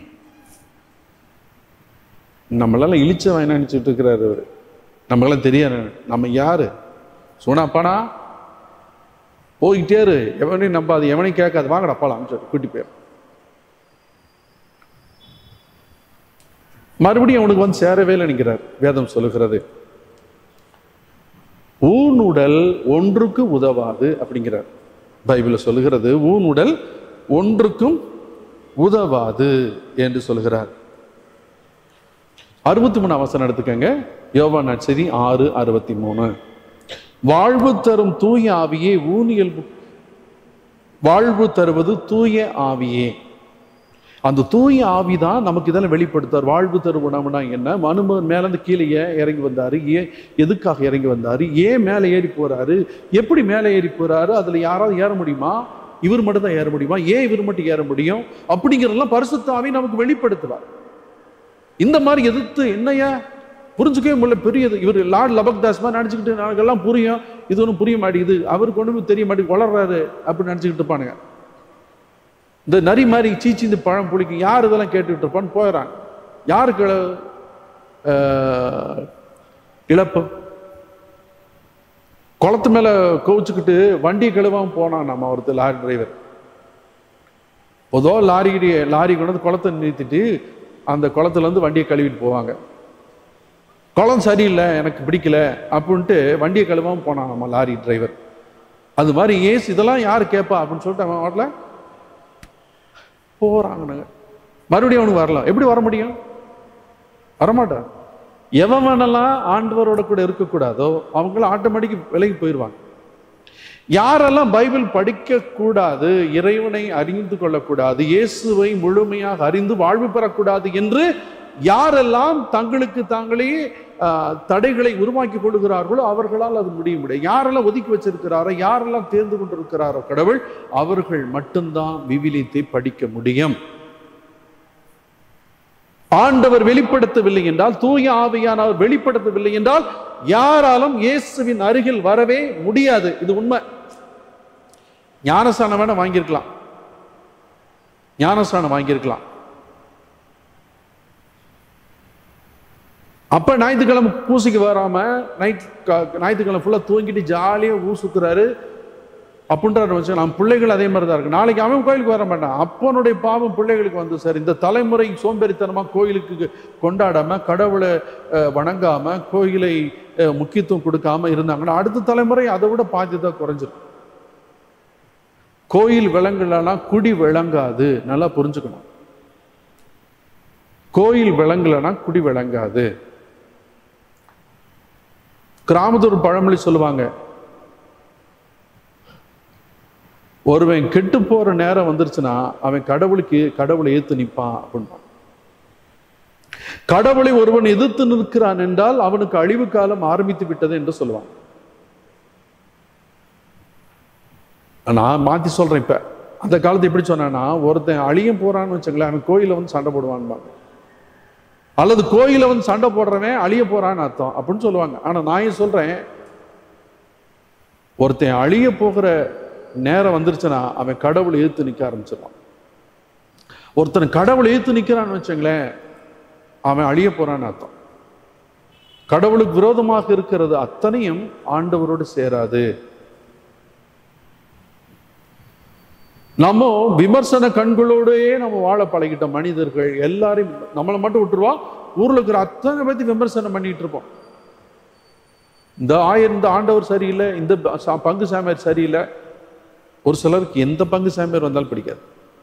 நம்மளால இழிச்சவன் நினைச்சிட்டு இருக்கிறாரு அவரு நமக்கெல்லாம் தெரியாது நம்ம யாரு சோனாப்பானா போய்கிட்டே இரு எவனையும் நம்பாது எவனையும் கேட்காது வாங்கடா போலாம் சொல்லி கூட்டி போயிரு மறுபடியும் அவனுக்கு வந்து சேரவே இல்லை நிற்கிறார் வேதம் சொல்லுகிறது ஊனுடல் ஒன்றுக்கு உதவாது அப்படிங்கிறார் பைபிள் சொல்லுகிறது ஊனுடல் ஒன்றுக்கும் உதவாது என்று சொல்கிறார் அறுபத்தி மூணு அவசரம் எடுத்துக்கங்க யோவா நட்சதி ஆறு அறுபத்தி மூணு வாழ்வு தரும் தூய ஆவியே ஊனியல் வாழ்வு தருவது தூய ஆவியே அந்த தூய ஆவி தான் நமக்கு இதெல்லாம் வெளிப்படுத்தார் வாழ்வு தரும் உணவுனா என்ன மனுமன் மேலேருந்து கீழே ஏன் இறங்கி வந்தாரு ஏன் எதுக்காக இறங்கி வந்தாரு ஏன் மேலே ஏறி போறாரு எப்படி மேலே ஏறி போறாரு அதுல யாராவது ஏற முடியுமா இவர் மட்டும் தான் ஏற முடியுமா ஏன் இவர் மட்டும் ஏற முடியும் அப்படிங்கிறதெல்லாம் பரிசுத்த ஆவி நமக்கு வெளிப்படுத்துவார் இந்த மாதிரி எதிர்த்து என்னையா புரிஞ்சுக்கவே முடியல பெரியது இவர் லார்ட் லபக்தாஸ் மாதிரி நினச்சிக்கிட்டு நமக்கெல்லாம் புரியும் இது ஒன்றும் புரிய மாட்டேங்குது அவருக்கு ஒன்றும் தெரிய மாட்டேங்குது வளர்றாரு அப்படின்னு நினச்சிக்கிட்டு இருப்பானுங்க இந்த நரி மாதிரி சீச்சி இந்த பழம் புளிக்கும் யார் இதெல்லாம் கேட்டுக்கிட்டு இருப்பான்னு போயிடறாங்க யாருக்கு ஆஹ், இழப்பு குளத்து மேல கோவிச்சுக்கிட்டு வண்டி கழுவாம போனான் நம்ம ஒருத்தர் லாரி டிரைவர் பொதுவாக லாரி லாரி கொண்டு வந்து குளத்தை நிறுத்திட்டு அந்த குளத்துல இருந்து வண்டியை கழுவிட்டு போவாங்க குளம் சரியில்லை எனக்கு பிடிக்கல அப்படின்ட்டு வண்டியை கழுவாம போனான் நம்ம லாரி டிரைவர் அது மாதிரி ஏஸ் இதெல்லாம் யார் கேட்பா அப்படின்னு சொல்லிட்டு அவன் வாட்டில் போறாங்கனுங்க மறுபடியும் அவனுக்கு வரலாம் எப்படி வர முடியும் வரமாட்டான் எவனெல்லாம் ஆண்டவரோட கூட இருக்கக்கூடாதோ அவங்களும் ஆட்டோமேட்டிக் விலகி போயிடுவாங்க யாரெல்லாம் பைபிள் படிக்க கூடாது இறைவனை அறிந்து கொள்ளக்கூடாது இயேசுவை முழுமையாக அறிந்து வாழ்வு பெறக்கூடாது என்று யாரெல்லாம் தங்களுக்கு தாங்களே ஆஹ், தடைகளை உருவாக்கி கொள்கிறார்களோ அவர்களால் அது முடிய முடியும் யாரெல்லாம் ஒதுக்கி வச்சிருக்கிறாரோ யாரெல்லாம் தேர்ந்து கொண்டிருக்கிறாரோ கடவுள் அவர்கள் மட்டும்தான் விவிலியத்தை படிக்க முடியும் ஆண்டவர் வெளிப்படுத்தவில்லை என்றால் தூய ஆவியானவர் வெளிப்படுத்தவில்லை என்றால் யாராலும் இயேசுவின் அருகில் வரவே முடியாது இது உண்மை ஞானஸ்தானம் வேணா வாங்கியிருக்கலாம் ஞானஸ்தானம் வாங்கியிருக்கலாம் அப்ப ஞாயிற்றுக்கிழமை பூசிக்கு வராம நைட் ஞாயிற்றுக்கிழமை ஃபுல்லா தூங்கிட்டு ஜாலியா ஊர் சுத்துறாரு அப்படின்றாரு வச்சு நம்ம பிள்ளைகள் அதே மாதிரி தான் இருக்கு நாளைக்கு அவன் கோயிலுக்கு வர மாட்டான் அப்பனுடைய பாவம் பிள்ளைகளுக்கு வந்து சார் இந்த தலைமுறை சோம்பேறித்தனமா கோயிலுக்கு கொண்டாடாம கடவுளை அஹ், வணங்காம கோயிலை அஹ், முக்கியத்துவம் கொடுக்காம இருந்தாங்கன்னா அடுத்த தலைமுறை அதை விட பாதிதா குறைஞ்சிரும் கோயில் விலங்குலலாம் குடி விளங்காது நல்லா புரிஞ்சுக்கணும் கோயில் விளங்குலனா குடி விளங்காது கிராமத்து ஒரு பழமொழி சொல்லுவாங்க ஒருவன் கெட்டு போற நேரம் வந்துருச்சுன்னா அவன் கடவுளுக்கு கடவுளை ஏத்து நிற்பான் அப்படின்பான் கடவுளை ஒருவன் எதிர்த்து நிற்கிறான் என்றால் அவனுக்கு அழிவு காலம் ஆரம்பித்து விட்டது என்று சொல்லுவான் நான் மாத்தி சொல்றேன் இப்ப அந்த காலத்து எப்படி சொன்னேன்னா ஒருத்தன் அழியும் போறான்னு வச்சுங்களேன் அவன் கோயில வந்து சண்டை போடுவான்பாங்க அல்லது கோயில வந்து சண்டை போடுறவன் அழிய போறான்னு அர்த்தம் அப்படின்னு சொல்லுவாங்க ஆனா நான் ஏன் சொல்றேன் ஒருத்தன் அழிய போகிற நேரம் வந்துருச்சுன்னா அவன் கடவுளை எதிர்த்து நிற்க ஆரம்பிச்சிடலாம் ஒருத்தன் கடவுளை எதிர்த்து நிற்கிறான்னு வச்சுங்களேன் அவன் அழிய போறான்னு அர்த்தம் கடவுளுக்கு விரோதமாக இருக்கிறது அத்தனையும் ஆண்டவரோடு சேராது நம்ம விமர்சன கண்களோடயே நம்ம வாழ பழகிட்ட மனிதர்கள் எல்லாரையும் நம்மளை மட்டும் விட்டுருவோம் ஊர்ல இருக்கிற அத்தனை பத்தி விமர்சனம் பண்ணிட்டு இருப்போம் இந்த ஆயர் இந்த ஆண்டவர் சரியில்லை இந்த ப- சா- பங்கு சாமியார் சரியில்லை ஒரு சிலருக்கு எந்த பங்கு சாமியார் வந்தாலும் பிடிக்காது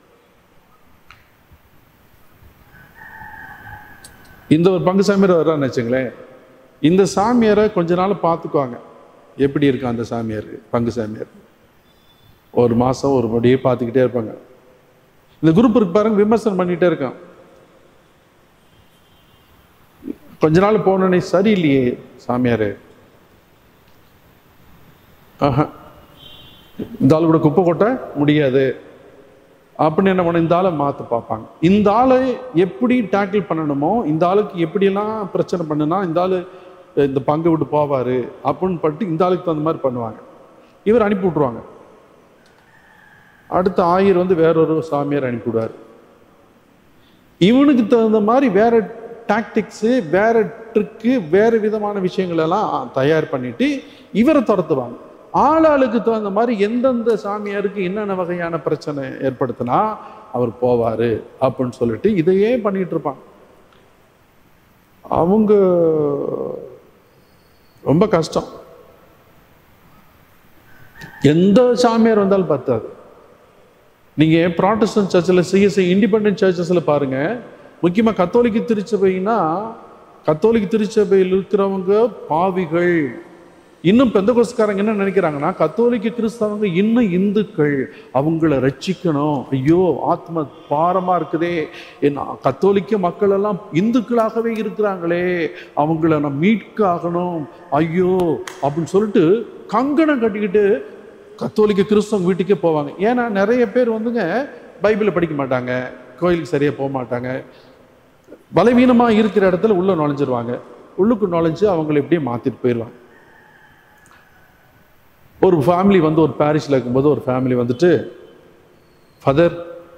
இந்த ஒரு பங்கு சாமியார் வர்றான்னு வச்சுங்களேன் இந்த சாமியாரை கொஞ்ச நாள் பார்த்துக்குவாங்க எப்படி இருக்கு அந்த சாமியார் பங்கு சாமியார் ஒரு மாசம் ஒரு படியே பார்த்துக்கிட்டே இருப்பாங்க இந்த குரூப் இருக்கு பாருங்க விமர்சனம் பண்ணிட்டே இருக்கான் கொஞ்ச நாள் போனோடனே சரியில்லையே சாமியாரு ஆஹா. இந்த ஆள் கூட குப்பை கொட்ட முடியாது அப்படின்னு என்ன பண்ண இந்த ஆளை மாற்ற பார்ப்பாங்க இந்த ஆளை எப்படி டேக்கிள் பண்ணணுமோ இந்த ஆளுக்கு எப்படியெல்லாம் பிரச்சனை பண்ணுனா இந்த ஆளு அஹ், இந்த பங்கை விட்டு போவாரு அப்படின்னு பட்டு இந்த ஆளுக்கு தகுந்த மாதிரி பண்ணுவாங்க இவர் அனுப்பி விட்ருவாங்க அடுத்த ஆயர் வந்து வேறொரு சாமியார் அனுப்பிவிடுவார் இவனுக்கு தகுந்த மாதிரி வேற டாக்டிக்ஸு வேற ட்ரிக்கு வேற விதமான விஷயங்கள் எல்லாம் தயார் பண்ணிட்டு இவரை துரத்துவாங்க ஆளாளுக்கு தகுந்த மாதிரி எந்தெந்த சாமியாருக்கு என்னென்ன வகையான பிரச்சனை ஏற்படுத்தினா அவர் போவாரு அப்படின்னு சொல்லிட்டு இதையே பண்ணிட்டு இருப்பாங்க அவங்க ரொம்ப கஷ்டம் எந்த சாமியார் வந்தாலும் பத்தாது நீங்க ப்ராட்டஸ்டன்ட் சர்ச்சில் சிஎஸ்ஐ இண்டிபெண்டன்ட் சர்ச்சஸில் பாருங்க முக்கியமா கத்தோலிக்க திருச்சபைனா கத்தோலிக்க திருச்சபையில் இருக்கிறவங்க பாவிகள் இன்னும் பெந்தகோஸ்காரங்க என்ன நினைக்கிறாங்கன்னா கத்தோலிக்க கிறிஸ்தவங்க இன்னும் இந்துக்கள் அவங்கள ரட்சிக்கணும் ஐயோ ஆத்ம பாரமா இருக்குதே என் கத்தோலிக்க மக்கள் எல்லாம் இந்துக்களாகவே இருக்கிறாங்களே அவங்கள நான் மீட்காகணும் ஐயோ அப்படின்னு சொல்லிட்டு கங்கணம் கட்டிக்கிட்டு கத்தோலிக்க கிறிஸ்தவங்க வீட்டுக்கே போவாங்க ஏன்னா நிறைய பேர் வந்துங்க பைபிளை படிக்க மாட்டாங்க கோயிலுக்கு சரியா போக மாட்டாங்க பலவீனமா இருக்கிற இடத்துல உள்ள நுழைஞ்சிருவாங்க உள்ளுக்கு நுழைஞ்சு அவங்களை எப்படியே மாத்திட்டு போயிடுவாங்க ஒரு ஃபேமிலி வந்து ஒரு பாரிஸில் இருக்கும்போது ஒரு ஃபேமிலி வந்துட்டு ஃபாதர்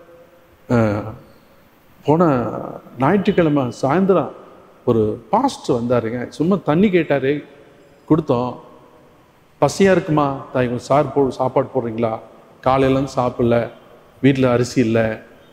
போன ஞாயிற்றுக்கிழமை சாயந்தரம் ஒரு பாஸ்ட் வந்தாருங்க சும்மா தண்ணி கேட்டாரு கொடுத்தோம் பசியா இருக்குமா தாய் கொஞ்சம் சார் போ சாப்பாடு போடுறீங்களா காலையிலேருந்து சாப்பிடல வீட்டில் அரிசி இல்லை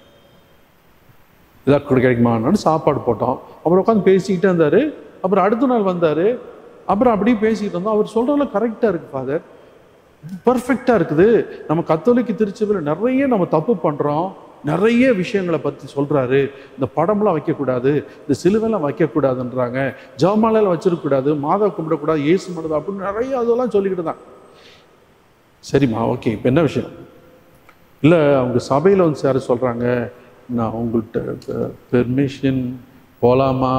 இதாக கிடைக்குமான்னு சாப்பாடு போட்டோம் அப்புறம் உட்காந்து பேசிக்கிட்டே இருந்தார் அப்புறம் அடுத்த நாள் வந்தார் அப்புறம் அப்படியே பேசிக்கிட்டு இருந்தோம் அவர் சொல்கிறதெல்லாம் கரெக்டாக இருக்குது ஃபாதர் பர்ஃபெக்டாக இருக்குது நம்ம கத்தோலிக்க திருச்சபையில் நிறைய நம்ம தப்பு பண்ணுறோம் நிறைய விஷயங்களை பற்றி சொல்கிறாரு இந்த படம்லாம் வைக்கக்கூடாது இந்த சிலுவைலாம் வைக்கக்கூடாதுன்றாங்க ஜவமாலையெல்லாம் வச்சிருக்கக்கூடாது மாதா கும்பிடக்கூடாது இயேசு மனதா அப்படின்னு நிறைய அதெல்லாம் சொல்லிக்கிட்டு தான் சரிம்மா ஓகே இப்போ என்ன விஷயம் இல்லை அவங்க சபையில் வந்து சார் சொல்கிறாங்க நான் உங்கள்கிட்ட பெர்மிஷன் போகலாமா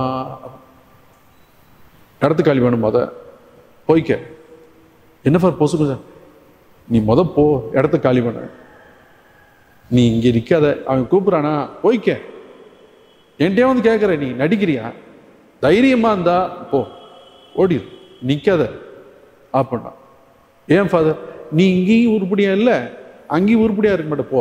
இடத்து காலி வேணும் முத போய்க்க என்ன ஃபார் பொசுக்கு சார் நீ முத போ இடத்த காலி பண்ண நீ இங்கே நிற்காத அவன் கூப்பிட்றானா போய்க்க என்கிட்டயே வந்து கேட்குற நீ நடிக்கிறியா தைரியமா இருந்தா போ ஓடிடு நிற்காத அப்படின்னா ஏன் ஃபாதர் நீ இங்கேயும் உருப்படியா இல்லை அங்கேயும் உருப்படியா இருக்க மாட்டே போ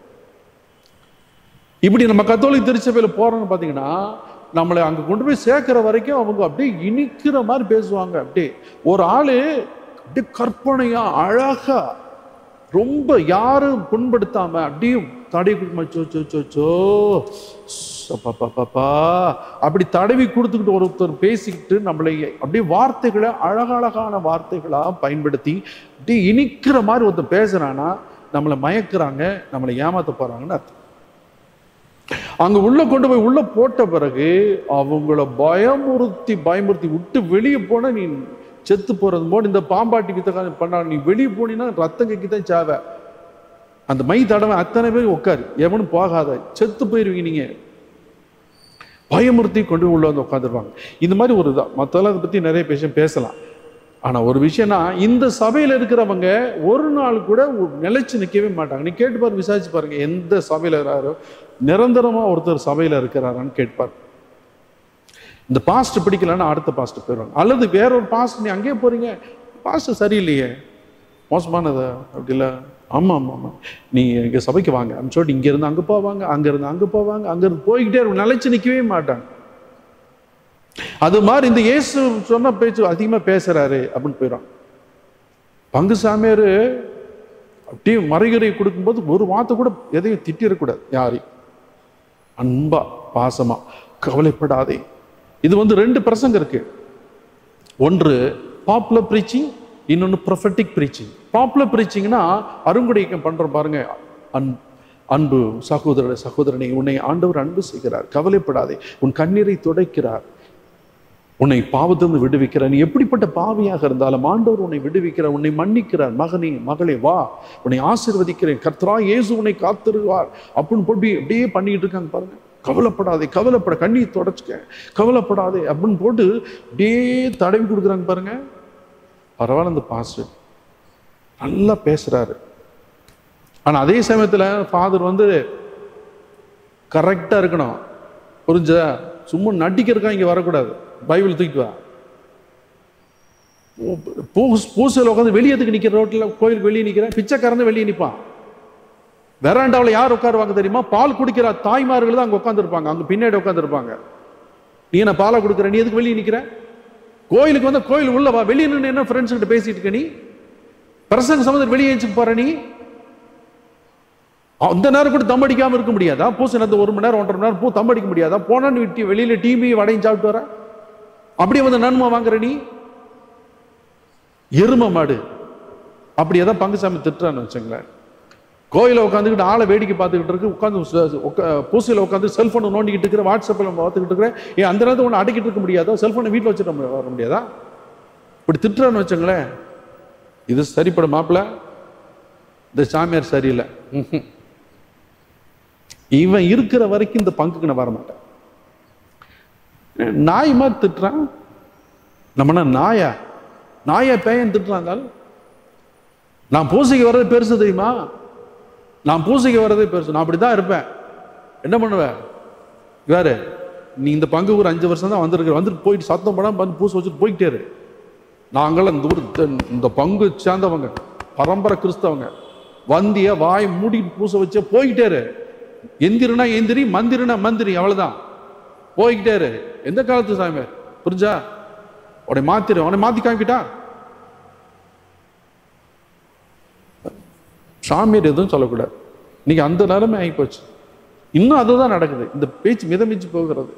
இப்படி நம்ம கத்தோலிக் திருச்சபையில் போறோம்னு பார்த்தீங்கன்னா நம்மளை அங்கே கொண்டு போய் சேர்க்கிற வரைக்கும் அவங்க அப்படியே இனிக்கிற மாதிரி பேசுவாங்க அப்படியே ஒரு ஆளு அப்படியே கற்பனையா அழகா ரொம்ப யாரும் புண்படுத்தாம அப்படியே தடவி கொடுக்குமா சோ சோ சோ சோ பாப்பா அப்படி தடவி கொடுத்துக்கிட்டு ஒருத்தர் பேசிக்கிட்டு நம்மளை அப்படியே வார்த்தைகளை அழகழகான வார்த்தைகளா பயன்படுத்தி அப்படியே இனிக்கிற மாதிரி ஒருத்தர் பேசுறானா நம்மளை மயக்குறாங்க நம்மளை ஏமாத்த போறாங்கன்னு அர்த்தம் அங்க உள்ள கொண்டு போய் உள்ள போட்ட பிறகு அவங்கள பயமுறுத்தி பயமுறுத்தி விட்டு வெளியே போனா நீ செத்து போறது போது இந்த பாம்பாட்டி வித்த பண்ணா நீ வெளியே போனீங்கன்னா ரத்தம் கக்கித்தான் சாவ அந்த மை தடவை அத்தனை பேர் உட்காரு எவனும் போகாத செத்து போயிருவீங்க நீங்க பயமுறுத்தி கொண்டு போய் உள்ள வந்து உட்காந்துருவாங்க இந்த மாதிரி ஒரு இதான் மற்றெல்லாம் அதை பத்தி நிறைய விஷயம் பேசலாம் ஆனா ஒரு விஷயம்னா இந்த சபையில இருக்கிறவங்க ஒரு நாள் கூட ஒரு நிலைச்சு நிற்கவே மாட்டாங்க நீ கேட்டு பாரு விசாரிச்சு பாருங்க எந்த சபையில இருக்கிறாரோ நிரந்தரமா ஒருத்தர் சபையில இருக்கிறாரான்னு கேட்பார் இந்த பாஸ்ட் பிடிக்கலன்னா அடுத்த பாஸ்ட் போயிடுவாங்க அல்லது வேற ஒரு பாஸ்ட் நீ அங்கேயே போறீங்க பாஸ்ட் சரியில்லையே மோசமானதா அப்படி இல்லை ஆமாம் ஆமாம் ஆமாம் நீ எங்க சபைக்கு வாங்க அப்படின்னு சொல்லிட்டு இங்க இருந்து அங்கே போவாங்க அங்க இருந்து அங்கே போவாங்க அங்க இருந்து போய்கிட்டே இருக்கும் நிலைச்சு நிற்கவே மாட்டாங்க அது மாதிரி இந்த இயேசு சொன்ன பேச்சு அதிகமா பேசுறாரு அப்படின்னு போயிடும் பங்கு சாமியார் அப்படியே மறைகுறை கொடுக்கும்போது ஒரு வார்த்தை கூட எதையும் திட்டிடக்கூடாது யாரையும் அன்பா பாசமா கவலைப்படாதே இது வந்து ரெண்டு பிரசங்கம் இருக்கு ஒன்று பாப்புலர் ப்ரீச்சிங் இன்னொன்று ப்ரொஃபட்டிக் ப்ரீச்சிங் பாப்புலர் ப்ரீச்சிங்னா அருங்குடைக்கம் பண்றோம் பாருங்க அன் அன்பு சகோதர சகோதரனை உன்னை ஆண்டவர் அன்பு செய்கிறார் கவலைப்படாதே உன் கண்ணீரை துடைக்கிறார் உன்னை பாவத்திலிருந்து விடுவிக்கிறார் நீ எப்படிப்பட்ட பாவியாக இருந்தாலும் ஆண்டவர் உன்னை விடுவிக்கிறார் உன்னை மன்னிக்கிறார் மகனே மகளே வா உன்னை ஆசீர்வதிக்கிறேன் கர்த்தரா இயேசு உன்னை காத்திருவார் அப்படின்னு போட்டு அப்படியே பண்ணிட்டு இருக்காங்க பாருங்க கவலைப்படாதே கவலைப்பட கண்ணீர் தொடச்சுக்க கவலைப்படாதே அப்படின்னு போட்டு அப்படியே தடவி கொடுக்குறாங்க பாருங்க பரவாயில்ல இந்த பாஸ்டர் நல்லா பேசுறாரு ஆனா அதே சமயத்துல ஃபாதர் வந்து கரெக்டா இருக்கணும் புரிஞ்சா சும்மா நட்டிக்கிறக்கா இங்க வரக்கூடாது பைபிள் தூக்கிட்டு வா பூ- பூசையில் உட்காந்து வெளியத்துக்கு நிக்கிற ரோட்ல கோயிலுக்கு வெளியே நிக்கிறேன் பிச்சைக்காரன் வெளியே நிப்பான் வெராண்டாவில் யார் உட்காருவாங்க தெரியுமா பால் குடிக்கிற தாய்மார்கள் தான் அங்க உட்காந்துருப்பாங்க அங்க பின்னாடி உட்காந்துருப்பாங்க நீ என்ன பாலை கொடுக்குற நீ எதுக்கு வெளியே நிக்கிற கோயிலுக்கு வந்து கோயில் உள்ள வா வெளியே நின்று என்ன ஃப்ரெண்ட்ஸ் கிட்ட பேசிட்டு இருக்க நீ பிரசங்க சம்பந்தம் வெளியே எழுந்து போற நீ அந்த நேரம் கூட தம் அடிக்காம இருக்க முடியாதா பூசை நடந்து ஒரு மணி நேரம் ஒன்றரை மணி நேரம் பூ தம் அடிக்க முடியாதா போனா நீ டி- வெளியில டிவி வடையும் சாப்பிட்டு வர அப்படியே வந்து நன்மை வாங்குற நீ எரும மாடு அப்படி ஏதாவது பங்குசாமி திட்டுறான்னு வச்சுங்களேன் கோயில உட்காந்துக்கிட்டு ஆளை வேடிக்கை பார்த்துக்கிட்டு இருக்கு உட்காந்து பூசையில் உட்காந்து செல்போனை நோண்டிக்கிட்டு இருக்கிற வாட்ஸ்அப்பில் பார்த்துக்கிட்டு இருக்கிறேன் ஏன் அந்த நேரத்தை ஒன்று அடக்கிட்டு இருக்க முடியாதா செல்போனை வீட்டில் வச்சுட்டு நம்ம வர முடியாதா இப்படி திட்டுறான்னு வச்சுங்களேன் இது சரிப்பட மாப்பிள்ள இந்த சாமியார் சரியில்லை ம்ஹும். இவன் இருக்கிற வரைக்கும் இந்த பங்குக்கு நான் வரமாட்டேன் நாய் மாதிரி திட்டுறான் நம்மனா நாயா நாயா பேயன் திட்டுறாங்க நான் பூசைக்கு வர்றது பெருசு தெரியுமா நான் பூசைக்கு வர்றதே பெருசு நான் அப்படிதான் இருப்பேன் என்ன பண்ணுவேன் வேறு நீ இந்த பங்கு ஒரு அஞ்சு வருஷம் தான் வந்திருக்கிற வந்துட்டு போயிட்டு சத்தம் படம் வந்து பூசை வச்சுட்டு போயிட்டே இரு நாங்களாம் இந்த ஊர் தென்- இந்த பங்கு சேர்ந்தவங்க பரம்பரை கிறிஸ்தவங்க வந்திய வாய் மூடிட்டு பூசை வச்சே போய்கிட்டே இரு எந்திரனா எந்திரி மந்திரனா மந்திரி அவ்வளவுதான் போய்கிட்டே இரு எந்த காலத்து சாமியார் புரிஞ்சா உன்னை மாத்திரு உன்னை மாத்தி காமிக்கிட்டா சாமியார் எதுவும் சொல்லக்கூடாது இன்னைக்கு அந்த நிலைமை ஆகி போச்சு இன்னும் அதுதான் நடக்குது இந்த பேச்சு மிதமிச்சு போகிறது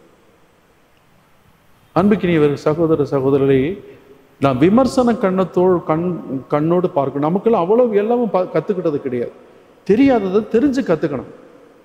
அன்புக்கினியவர் சகோதர சகோதரரை நான் விமர்சன கண்ணத்தோடு கண் கண்ணோடு பார்க்கணும் நமக்கெல்லாம் அவ்வளவு எல்லாமும் பா- கத்துக்கிட்டது கிடையாது தெரியாததை தெரிஞ்சு கத்துக்கணும்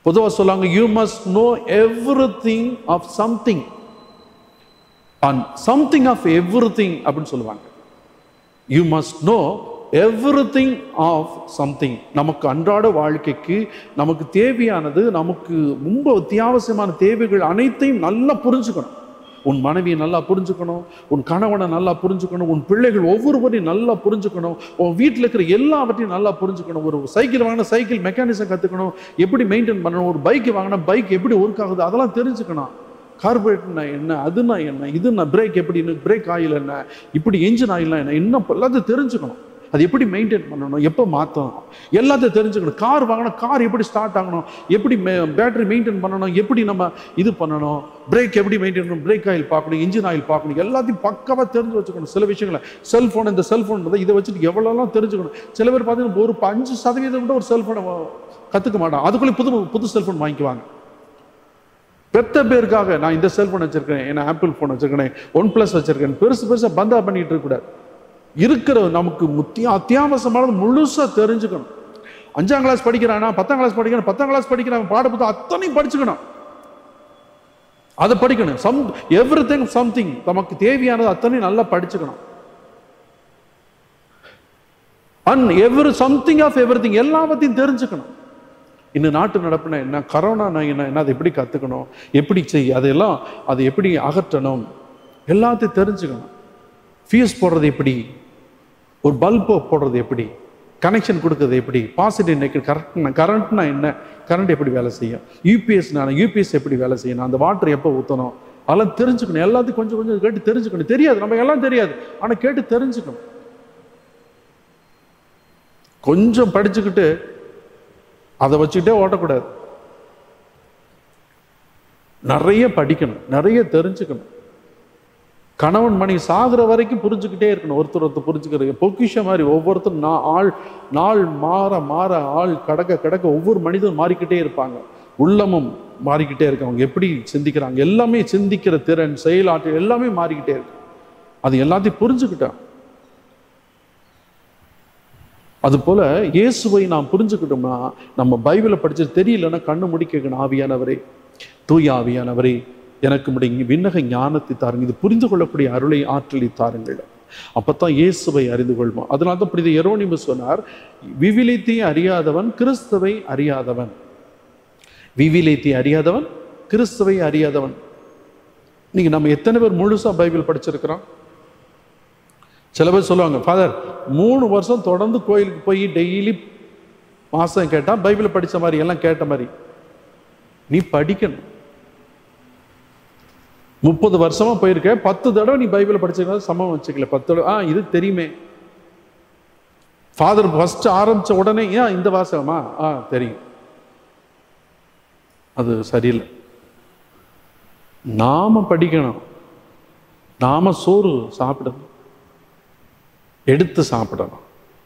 பொதுவாக சொல்லுவாங்க you must know everything of something and something of everything அப்படின்னு சொல்லுவாங்க you must know everything of something நமக்கு அன்றாட வாழ்க்கைக்கு நமக்கு தேவையானது நமக்கு ரொம்ப அத்தியாவசியமான தேவைகள் அனைத்தையும் நல்லா புரிஞ்சுக்கணும் உன் மனைவியை நல்லா புரிஞ்சுக்கணும் உன் கணவனை நல்லா புரிஞ்சுக்கணும் உன் பிள்ளைகள் ஒவ்வொருவரையும் நல்லா புரிஞ்சுக்கணும் உன் வீட்டில் இருக்கிற எல்லாவற்றையும் நல்லா புரிஞ்சுக்கணும் ஒரு சைக்கிள் வாங்கினா சைக்கிள் மெக்கானிசம் கற்றுக்கணும் எப்படி மெயின்டைன் பண்ணணும் ஒரு பைக் வாங்கினா பைக் எப்படி ஒர்க் ஆகுது அதெல்லாம் தெரிஞ்சுக்கணும் கார்பரேட்னா என்ன அதுனா என்ன இதுனா பிரேக் எப்படி பிரேக் ஆயில் என்ன இப்படி என்ஜின் ஆயில்னா என்ன இன்னும் எல்லாத்தையும் தெரிஞ்சுக்கணும் அது எப்படி மெயின்டைன் பண்ணணும் எப்போ மாற்றணும் எல்லாத்தையும் தெரிஞ்சுக்கணும் கார் வாங்கினா கார் எப்படி ஸ்டார்ட் ஆகணும் எப்படி பேட்டரி மெயின்டைன் பண்ணணும் எப்படி நம்ம இது பண்ணணும் பிரேக் எப்படி மெயின்டைன் பண்ணணும் பிரேக் ஆயில் பார்க்கணும் இன்ஜின் ஆயில் பார்க்கணும் எல்லாத்தையும் பக்காவாக தெரிஞ்சு வச்சுக்கணும் சில விஷயங்களை செல்ஃபோன் இந்த செல்ஃபோன் இதை வச்சுட்டு எவ்வளோலாம் தெரிஞ்சுக்கணும் சில பேர் பார்த்தீங்கன்னா ஒரு அஞ்சு சதவீதம் கூட ஒரு செல்ஃபோனை கற்றுக்க மாட்டான் அதுக்குள்ளே புது புது செல்ஃபோன் வாங்கிக்குவாங்க பெத்த பேருக்காக நான் இந்த செல்ஃபோன் வச்சிருக்கேன் ஏன்னா ஆப்பிள் ஃபோன் வச்சிருக்கேன் ஒன் ப்ளஸ் வச்சிருக்கேன் பெருசு பெருசாக பந்தா பண்ணிட்டு இருக்கக்கூடாது இருக்கிற நமக்கு முத்திய அத்தியாவசியமானது முழுசா தெரிஞ்சுக்கணும் அஞ்சாம் கிளாஸ் படிக்கிறானா பத்தாம் கிளாஸ் படிக்கிறான் பத்தாம் கிளாஸ் படிக்கிறான் பாடப்புத்தகம் அத்தனையும் படிச்சுக்கணும் அதை படிக்கணும் சம் எவ்ரி திங் சம்திங் நமக்கு தேவையானது அத்தனையும் நல்லா படிச்சுக்கணும் and every something of everything எல்லாவற்றையும் தெரிஞ்சுக்கணும் இந்த நாட்டு நடப்புனா என்ன கரோனா என்ன என்ன அதை எப்படி கற்றுக்கணும் எப்படி செய்ய அதெல்லாம் அதை எப்படி அகற்றணும் எல்லாத்தையும் தெரிஞ்சுக்கணும் ஃபியூஸ் போடுறது எப்படி ஒரு பல்பு போடுறது எப்படி கனெக்ஷன் கொடுக்கறது எப்படி பாசிட்டிவ் நெகட்டிவ் கரெக்ட் கரண்ட்னா என்ன கரண்ட் எப்படி வேலை செய்யும் யூபிஎஸ் நான் யூபிஎஸ் எப்படி வேலை செய்யணும் அந்த வாட்டர் எப்போ ஊற்றணும் அதெல்லாம் தெரிஞ்சுக்கணும் எல்லாத்தையும் கொஞ்சம் கொஞ்சம் கேட்டு தெரிஞ்சுக்கணும் தெரியாது நம்ம எல்லாம் தெரியாது ஆனால் கேட்டு தெரிஞ்சுக்கணும் கொஞ்சம் படிச்சுக்கிட்டு அதை வச்சுக்கிட்டே ஓட்டக்கூடாது நிறைய படிக்கணும் நிறைய தெரிஞ்சுக்கணும் கணவன் மணி சாகுற வரைக்கும் புரிஞ்சுக்கிட்டே இருக்கணும் ஒருத்தர் ஒருத்தர் புரிஞ்சுக்கிறது பொக்கிஷம் மாதிரி ஒவ்வொருத்தரும் நா ஆள் நாள் மாற மாற ஆள் கடக்க கடக்க ஒவ்வொரு மனிதனும் மாறிக்கிட்டே இருப்பாங்க உள்ளமும் மாறிக்கிட்டே இருக்கு அவங்க எப்படி சிந்திக்கிறாங்க எல்லாமே சிந்திக்கிற திறன் செயலாற்றல் எல்லாமே மாறிக்கிட்டே இருக்கு அது எல்லாத்தையும் புரிஞ்சுக்கிட்டான் அது போல இயேசுவை நாம் புரிஞ்சுக்கிட்டோம்னா நம்ம பைபிளை படிச்சு தெரியலன்னா கண்ணு முடி கேட்கணும் ஆவியானவரே தூய ஆவியானவரே எனக்கு முடிங்க விண்ணக ஞானத்தை தாருங்க இது புரிந்து கொள்ளக்கூடிய அருளை ஆற்றலை தாருங்கள் அப்பத்தான் இயேசுவை அறிந்து கொள்வோம் அதனால தான் புரித எரோனிமு சொன்னார் விவிலியத்தை அறியாதவன் கிறிஸ்துவை அறியாதவன் விவிலியத்தை அறியாதவன் கிறிஸ்துவை அறியாதவன் நீங்க நம்ம எத்தனை பேர் முழுசா பைபிள் படிச்சிருக்கிறோம் சில பேர் சொல்லுவாங்க ஃபாதர் மூணு வருஷம் தொடர்ந்து கோயிலுக்கு போய் டெய்லி மாதம் கேட்டால் பைபிளை படித்த மாதிரி எல்லாம் கேட்ட மாதிரி நீ படிக்கணும் முப்பது வருஷமா போயிருக்க பத்து தடவை நீ பைபிளை படிச்சிருக்க சமம் வச்சுக்கல பத்து தடவை ஆ இது தெரியுமே ஃபாதர் ஃபர்ஸ்ட் ஆரம்பிச்ச உடனே ஏன் இந்த வாசகமா ஆ தெரியும் அது சரியில்லை நாம படிக்கணும் நாம சோறு சாப்பிடணும் எடுத்து சாப்பிடணும்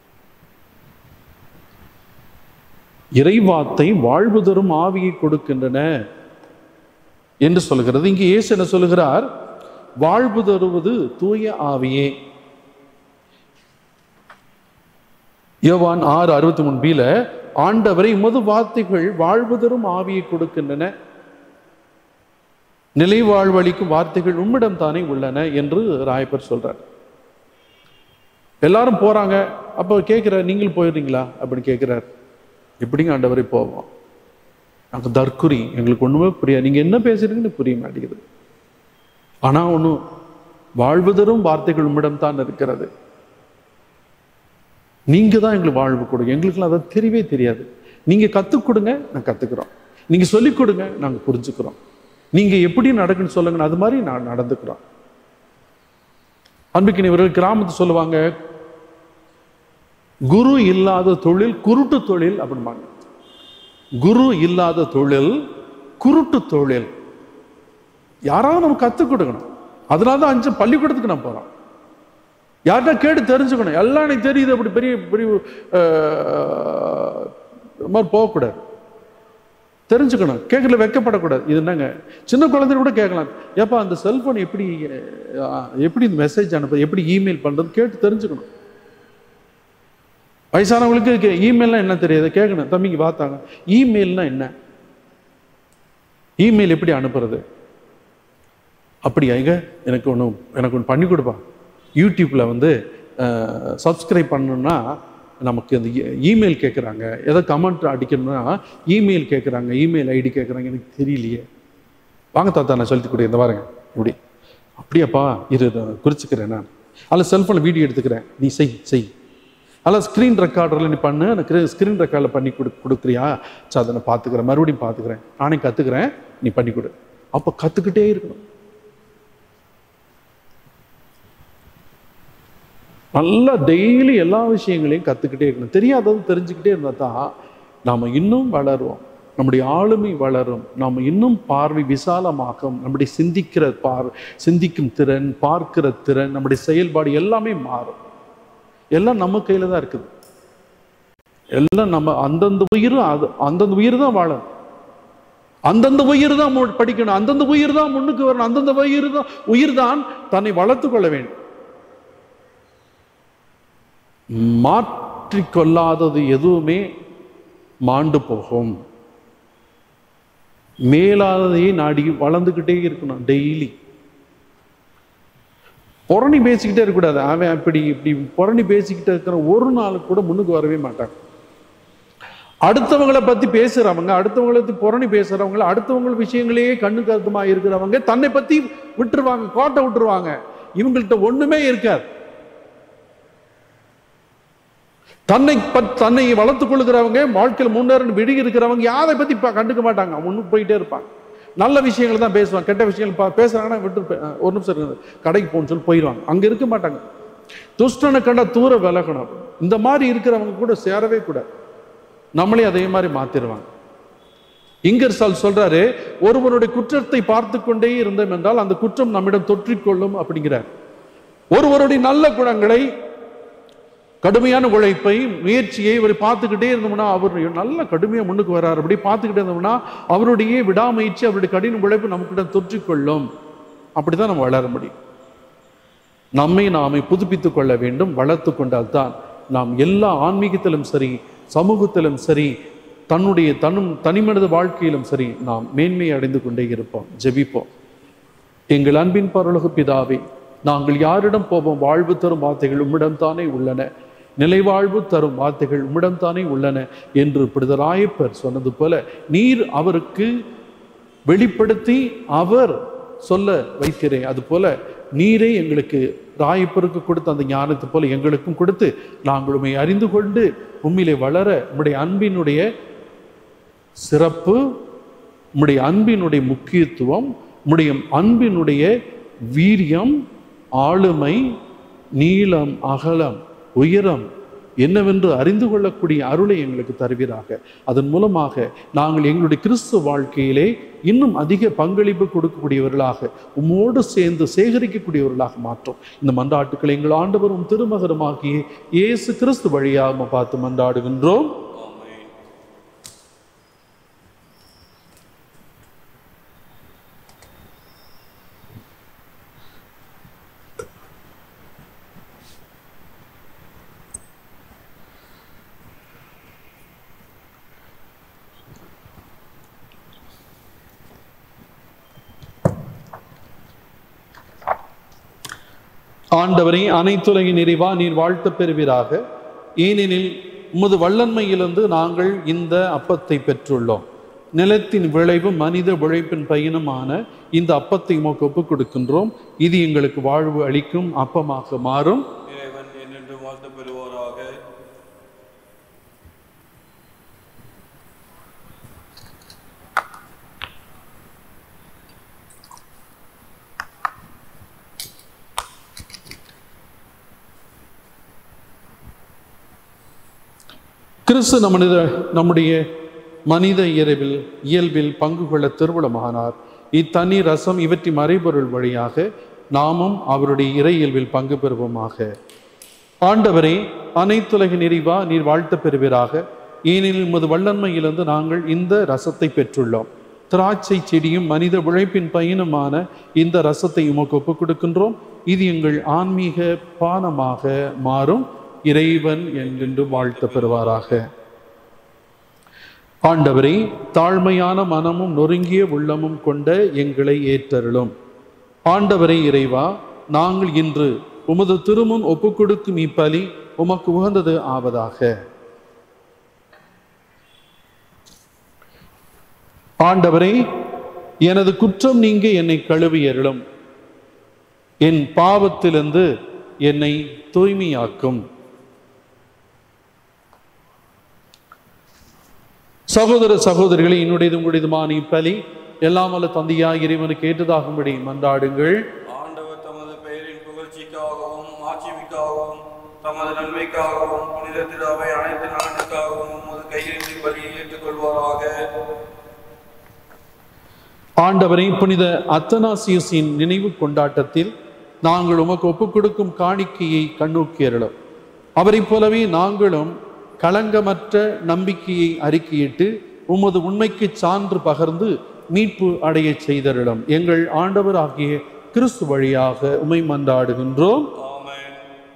இறைவாத்தை வாழ்வு தரும் ஆவியை கொடுக்கின்றன என்று சொல்கிறது இங்கே இயேசு என்ன சொல்லுகிறார் வாழ்வு தருவது தூய ஆவியே யோவான் ஆறு அறுபத்தி மூணு பில ஆண்டவரை உமது வார்த்தைகள் வாழ்வு தரும் ஆவியை கொடுக்கின்றன நிலை வாழ்வழிக்கும் வார்த்தைகள் உம்மிடம் தானே உள்ளன என்று ராயப்பர் சொல்றார் எல்லாரும் போறாங்க அப்போ கேட்கிறார் நீங்கள் போயிடுறீங்களா அப்படின்னு கேட்கிறார் எப்படிங்க ஆண்டவரை போவோம் நாங்க தற்குறி எங்களுக்கு ஒண்ணுமே புரியாது நீங்க என்ன பேசுறீங்கன்னு புரிய மாட்டேங்குது ஆனா ஒன்றும் வாழ்வு தரும் வார்த்தைகள் உம்மிடம் தான் இருக்கிறது நீங்க தான் எங்களுக்கு வாழ்வு கொடுங்க எங்களுக்குலாம் அதை தெரியவே தெரியாது நீங்க கத்துக் கொடுங்க நான் கத்துக்கிறோம் நீங்க சொல்லிக் கொடுங்க நாங்க புரிஞ்சுக்கிறோம் நீங்க எப்படி நடக்குன்னு சொல்லுங்க அது மாதிரி நான் நடந்துக்கிறோம் அன்புக்கு இவர்கள் கிராமத்து சொல்லுவாங்க குரு இல்லாத தொழில் குருட்டு தொழில் அப்படிம்பாங்க குரு இல்லாத தொழில் குருட்டு தொழில் யாராவது நம்ம கற்றுக் கொடுக்கணும் அதனால தான் அஞ்சு பள்ளிக்கூடத்துக்கு நான் போகிறோம் யார்கிட்ட கேட்டு தெரிஞ்சுக்கணும் எல்லாம் எனக்கு தெரியுது அப்படி பெரிய பெரிய அஹ், இது மாதிரி போகக்கூடாது தெரிஞ்சுக்கணும் கேட்கல வைக்கப்படக்கூடாது இது என்னங்க சின்ன குழந்தைங்க கூட கேட்கலாம் ஏப்பா அந்த செல்போன் எப்படி அஹ், எப்படி இந்த மெசேஜ் அனுப்புறது எப்படி இமெயில் பண்ணுறது கேட்டு தெரிஞ்சுக்கணும் வயசானவங்களுக்கு இமெயில்னா என்ன தெரியாது கேட்கணும் தம்பிங்க பார்த்தாங்க இமெயில்னா என்ன இமெயில் எப்படி அனுப்புறது அப்படியா இங்க எனக்கு ஒன்று எனக்கு ஒன்று பண்ணி கொடுப்பா யூடியூப்பில் வந்து சப்ஸ்கிரைப் பண்ணணும்னா நமக்கு அந்த இமெயில் கேட்குறாங்க ஏதோ கமெண்ட் அடிக்கணும்னா இமெயில் கேட்குறாங்க இமெயில் ஐடி கேட்குறாங்க எனக்கு தெரியலையே வாங்க தாத்தா நான் சொல்லிட்டு கூட இந்த பாருங்க இப்படி அப்படியாப்பா இரு நான் குறிச்சுக்கிறேன் நான் அதில் செல்ஃபோனில் வீடியோ எடுத்துக்கிறேன் நீ செய் செய் அதில் ஸ்க்ரீன் ரெக்கார்டரில் நீ பண்ணு எனக்கு ஸ்க்ரீன் ரெக்கார்டில் பண்ணி கொடு கொடுக்குறியா சரி அதை நான் பார்த்துக்கிறேன் மறுபடியும் பார்த்துக்கிறேன் நானே கற்றுக்கிறேன் நீ பண்ணி கொடு அப்போ கற்றுக்கிட்டே இருக்கணும் நல்லா டெய்லி எல்லா விஷயங்களையும் கற்றுக்கிட்டே இருக்கணும் தெரியாதது தெரிஞ்சுக்கிட்டே இருந்தால் தான் நாம் இன்னும் வளருவோம் நம்முடைய ஆளுமை வளரும் நாம் இன்னும் பார்வை விசாலமாகும் நம்முடைய சிந்திக்கிற பார் சிந்திக்கும் திறன் பார்க்கிற திறன் நம்முடைய செயல்பாடு எல்லாமே மாறும் எல்லாம் நம்ம கையில் தான் இருக்குது எல்லாம் நம்ம அந்தந்த உயிரும் அது அந்தந்த உயிர் தான் வாழணும் அந்தந்த உயிர் தான் மு- படிக்கணும் அந்தந்த உயிர் தான் முன்னுக்கு வரணும் அந்தந்த உயிர் தான் உயிர் தான் தன்னை வளர்த்துக் கொள்ள வேண்டும் மாற்றிக்கொள்ளாதது எதுவுமே மாண்டு போகும் மேலாததையே நாடி வளர்ந்துக்கிட்டே இருக்கணும் டெய்லி புரணி பேசிக்கிட்டே இருக்கக்கூடாது அவன் அப்படி இப்படி புரணி பேசிக்கிட்டே இருக்கிற ஒரு நாள் கூட முன்னுக்கு வரவே மாட்டாங்க அடுத்தவங்களை பத்தி பேசுறவங்க அடுத்தவங்களை பத்தி புரணி பேசுறவங்க அடுத்தவங்க விஷயங்களையே கண்ணு கருத்துமா இருக்கிறவங்க தன்னை பத்தி விட்டுருவாங்க கோட்டை விட்டுருவாங்க இவங்கள்ட்ட ஒண்ணுமே இருக்காது தன்னை பத்- தன்னை வளர்த்துக் கொள்கிறவங்க வாழ்க்கையில் முன்னேறி விடி இருக்கிறவங்க யாரை பத்தி ப- கண்டுக்க மாட்டாங்க முன்னுக்கு போயிட்டே இருப்பாங்க நல்ல விஷயங்கள் தான் பேசுவாங்க கெட்ட விஷயங்கள் பா- பேசுறாங்கன்னா விட்டு பே- அஹ் ஒரு நிமிஷம் இருங்க கடைக்கு போகணும்னு சொல்லி போயிடுவாங்க அங்க இருக்க மாட்டாங்க துஷ்டனை கண்ட தூர விலகணும் இந்த மாதிரி இருக்கிறவங்க கூட சேரவே கூடாது நம்மளே அதே மாதிரி மாத்திருவாங்க இங்கர்சால் சொல்றாரு ஒருவருடைய குற்றத்தை பார்த்து கொண்டே இருந்தோம் என்றால் அந்த குற்றம் நம்மிடம் தொற்றிக்கொள்ளும் அப்படிங்கிறார் ஒருவருடைய நல்ல குணங்களை கடுமையான உழைப்பை முயற்சியை இவர் பார்த்துக்கிட்டே இருந்தோம்னா அவர் நல்ல கடுமையா முன்னுக்கு வர்றாரு அப்படி பார்த்துக்கிட்டே இருந்தோம்னா அவருடைய விடாமுயற்சி அவருடைய கடின உழைப்பு நமக்கிட்ட தொற்றிக்கொள்ளும் அப்படிதான் நம்ம வளர முடியும் நம்மை நாமே புதுப்பித்துக் கொள்ள வேண்டும் வளர்த்து கொண்டால்தான் நாம் எல்லா ஆன்மீகத்திலும் சரி சமூகத்திலும் சரி தன்னுடைய தன்னும் தனிமனித வாழ்க்கையிலும் சரி நாம் மேன்மை அடைந்து கொண்டே இருப்போம் ஜெபிப்போம் எங்கள் அன்பின் பரலோக பிதாவே நாங்கள் யாரிடம் போவோம் வாழ்வு தரும் வார்த்தைகள் உம்மிடம் தானே உள்ளன நிலைவாழ்வு தரும் வார்த்தைகள் உம்மிடம் தானே உள்ளன என்று பிடுதராயப்பர் சொன்னது போல நீர் அவருக்கு வெளிப்படுத்தி அவர் சொல்ல வைக்கிறேன் அது போல நீரே எங்களுக்கு ராயப்பருக்கு கொடுத்த அந்த ஞானத்தை போல எங்களுக்கும் கொடுத்து நாங்கள் உம்மை அறிந்து கொண்டு உம்மிலே வளர உம்முடைய அன்பினுடைய சிறப்பு உம்முடைய அன்பினுடைய முக்கியத்துவம் உம்முடைய அன்பினுடைய வீரியம் ஆளுமை நீளம் அகலம் உயரம் என்னவென்று அறிந்து கொள்ளக்கூடிய அருளை எங்களுக்கு தருவீராக அதன் மூலமாக நாங்கள் எங்களுடைய கிறிஸ்துவ வாழ்க்கையிலே இன்னும் அதிக பங்களிப்பு கொடுக்கக்கூடியவர்களாக உம்மோடு சேர்ந்து சேகரிக்கக்கூடியவர்களாக மாற்றோம் இந்த மன்றாட்டுக்களை எங்கள் ஆண்டவரும் திருமகருமாகிய இயேசு கிறிஸ்து வழியாக பார்த்து மன்றாடுகின்றோம் ஆமென் ஆண்டவரே அனைத்துலகின் நிறைவா நீர் வாழ்த்த பெறுவீராக ஏனெனில் உமது வல்லன்மையிலிருந்து நாங்கள் இந்த அப்பத்தை பெற்றுள்ளோம் நிலத்தின் விளைவும் மனித உழைப்பின் பயனுமான இந்த அப்பத்தை உமக்கு ஒப்புக் கொடுக்கின்றோம் இது எங்களுக்கு வாழ்வு அளிக்கும் அப்பமாக மாறும் இறைவன் என்னென்று வாழ்த்து பெறுவாராக கிறிஸ்து நம்முடைய நம்முடைய மனித இயல்பில் இயல்பில் பங்கு கொள்ள திருவிழமானார் இத்தனி ரசம் இவற்றின் மறைபொருள் வழியாக நாமும் அவருடைய இறை இயல்பில் பங்கு பெறுவோமாக ஆண்டவரே அனைத்துலக நிறைவா நீர் வாழ்த்த பெறுவீராக ஏனெனில் உமது வல்லன்மையிலிருந்து நாங்கள் இந்த ரசத்தை பெற்றுள்ளோம் திராட்சை செடியும் மனித உழைப்பின் பயனுமான இந்த ரசத்தை உமக்கு ஒப்புக் கொடுக்கின்றோம் இது எங்கள் ஆன்மீக பானமாக மாறும் இறைவன் என்றென்று வாழ்த்த பெறுவாராக ஆண்டவரே தாழ்மையான மனமும் நொறுங்கிய உள்ளமும் கொண்ட எங்களை ஏற்றருளும் ஆண்டவரே இறைவா நாங்கள் இன்று உமது திருமுன் ஒப்புக்கொடுக்கும் இப்பலி உமக்கு உகந்தது ஆவதாக ஆண்டவரே எனது குற்றம் நீங்க என்னை கழுவியருளும் என் பாவத்திலிருந்து என்னை தூய்மையாக்கும் சகோதர சகோதரிகளை என்னுடையது உங்களுடையதுமான இப்பலி எல்லாம் அல்ல தந்தையா இறைவனுக்கு ஏற்றதாகும்படி மன்றாடுங்கள் ஆண்டவர் தமது பெயரின் புகழ்ச்சிக்காகவும் மாட்சிமிக்காகவும் தமது நன்மைக்காகவும் புனித திருவை அனைத்து நலனுக்காகவும் உமது கையெழுத்து பலியை ஏற்றுக்கொள்வாராக ஆண்டவரை புனித அத்தனாசியஸின் நினைவு கொண்டாட்டத்தில் நாங்கள் உமக்கு ஒப்புக் கொடுக்கும் காணிக்கையை கண்ணோக்கியருளும் அவரைப் போலவே நாங்களும் களங்கமற்ற நம்பிக்கையை அறிக்கையிட்டு உமது உண்மைக்கு சான்று பகர்ந்து மீட்பு அடையச் செய்தருளும் எங்கள் ஆண்டவர் ஆகிய கிறிஸ்து வழியாக உமை மன்றாடுகின்றோம் ஆமென்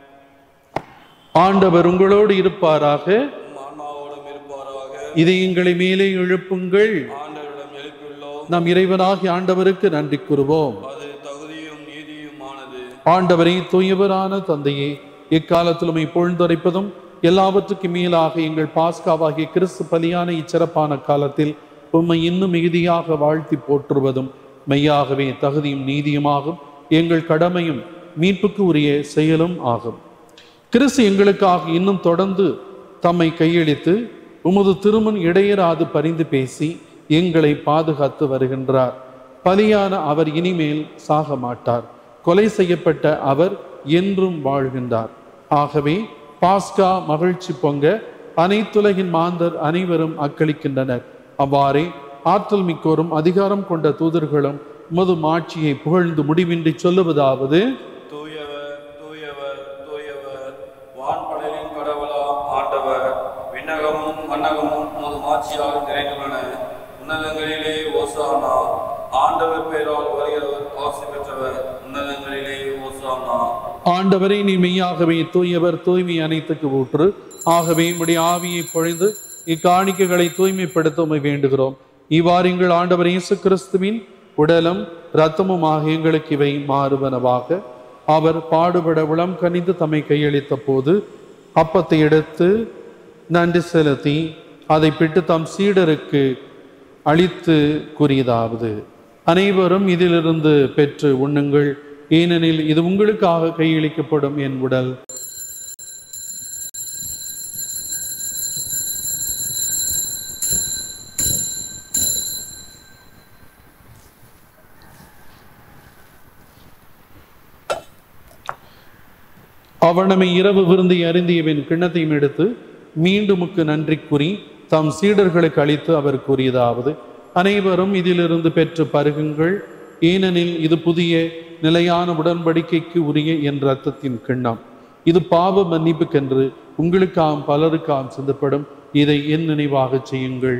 ஆண்டவர் உங்களோடு இருப்பாராக உம் ஆன்மாவோடும் இருப்பாராக இதை எங்களை மேலே எழுப்புங்கள் ஆண்டவரிடம் எழுப்பியுள்ளோம் நம் இறைவனாகிய ஆண்டவருக்கு நன்றி கூறுவோம் அது தகுதியும் நீதியுமானது ஆண்டவரே தூயவரான தந்தையே எக்காலத்திலும் இப்பொழுதுரைப்பதும் எல்லாவற்றுக்கும் மேலாக எங்கள் பாஸ்காவாகிய கிறிஸ்து பலியான இச்சிறப்பான காலத்தில் உம்மை இன்னும் மிகுதியாக வாழ்த்தி போற்றுவதும் மெய்யாகவே தகுதியும் நீதியுமாகும் எங்கள் கடமையும் மீட்புக்கு உரிய செயலும் ஆகும் கிறிஸ்து எங்களுக்காக இன்னும் தொடர்ந்து தம்மை கையளித்து உமது திருமண் இடையராது பரிந்து பேசி எங்களை பாதுகாத்து வருகின்றார் பலியான அவர் இனிமேல் சாக மாட்டார் கொலை செய்யப்பட்ட அவர் என்றும் வாழ்கின்றார் ஆகவே பாஸ்கா மகிழ்ச்சி பொங்க அனைத்துலகின் மாந்தர் அனைவரும் அக்களிக்கின்றனர் அவ்வாறே ஆற்றல் மிக்கோரும் அதிகாரம் கொண்ட தூதர்களும் உமது மாட்சியை புகழ்ந்து முடிவின்றி சொல்லுவதாவது தூயவர் தூயவர் தூயவர் வான்படலின் கடவுளாம் ஆண்டவர் விண்ணகமும் மன்னகமும் உமது மாட்சியால் நிறைந்துள்ளன உன்னதங்களிலே ஓசானா ஆண்டவர் பெயரால் வருகிறவர் ஆசி பெற்றவர் உன்னதங்களிலே ஓசானா ஆண்டவரை நீ மெய்யாகவே தூயவர் தூய்மை அனைத்துக்கு ஊற்று ஆகவே உம்முடைய ஆவியை பொழிந்து இக்காணிக்கைகளை தூய்மைப்படுத்த உம்மை வேண்டுகிறோம் இவ்வாறு எங்கள் ஆண்டவர் இயேசு கிறிஸ்துவின் உடலும் இரத்தமுமாக எங்களுக்கு இவை மாறுவனவாக அவர் பாடுபட உளம் கனிந்து தம்மை கையளித்த போது அப்பத்தை எடுத்து நன்றி செலுத்தி அதை பிட்டு தம் சீடருக்கு அளித்து கூறியதாவது அனைவரும் இதிலிருந்து பெற்று உண்ணுங்கள் ஏனெனில் இது உங்களுக்காக கையளிக்கப்படும் என் உடல் அவனமை இரவு விருந்தை அருந்தியவன் கிண்ணத்தையும் எடுத்து மீண்டுமுக்கு நன்றி கூறி தம் சீடர்களுக்கு அளித்து அவர் கூறியதாவது அனைவரும் இதிலிருந்து பெற்று பருகுங்கள் ஏனெனில் இது புதிய நிலையான உடன்படிக்கைக்கு உரிய என் ரத்தத்தின் கிண்ணம் இது பாவ மன்னிப்புக்கென்று உங்களுக்காம் பலருக்காம் சிந்தப்படும் இதை என் நினைவாகச் செய்யுங்கள்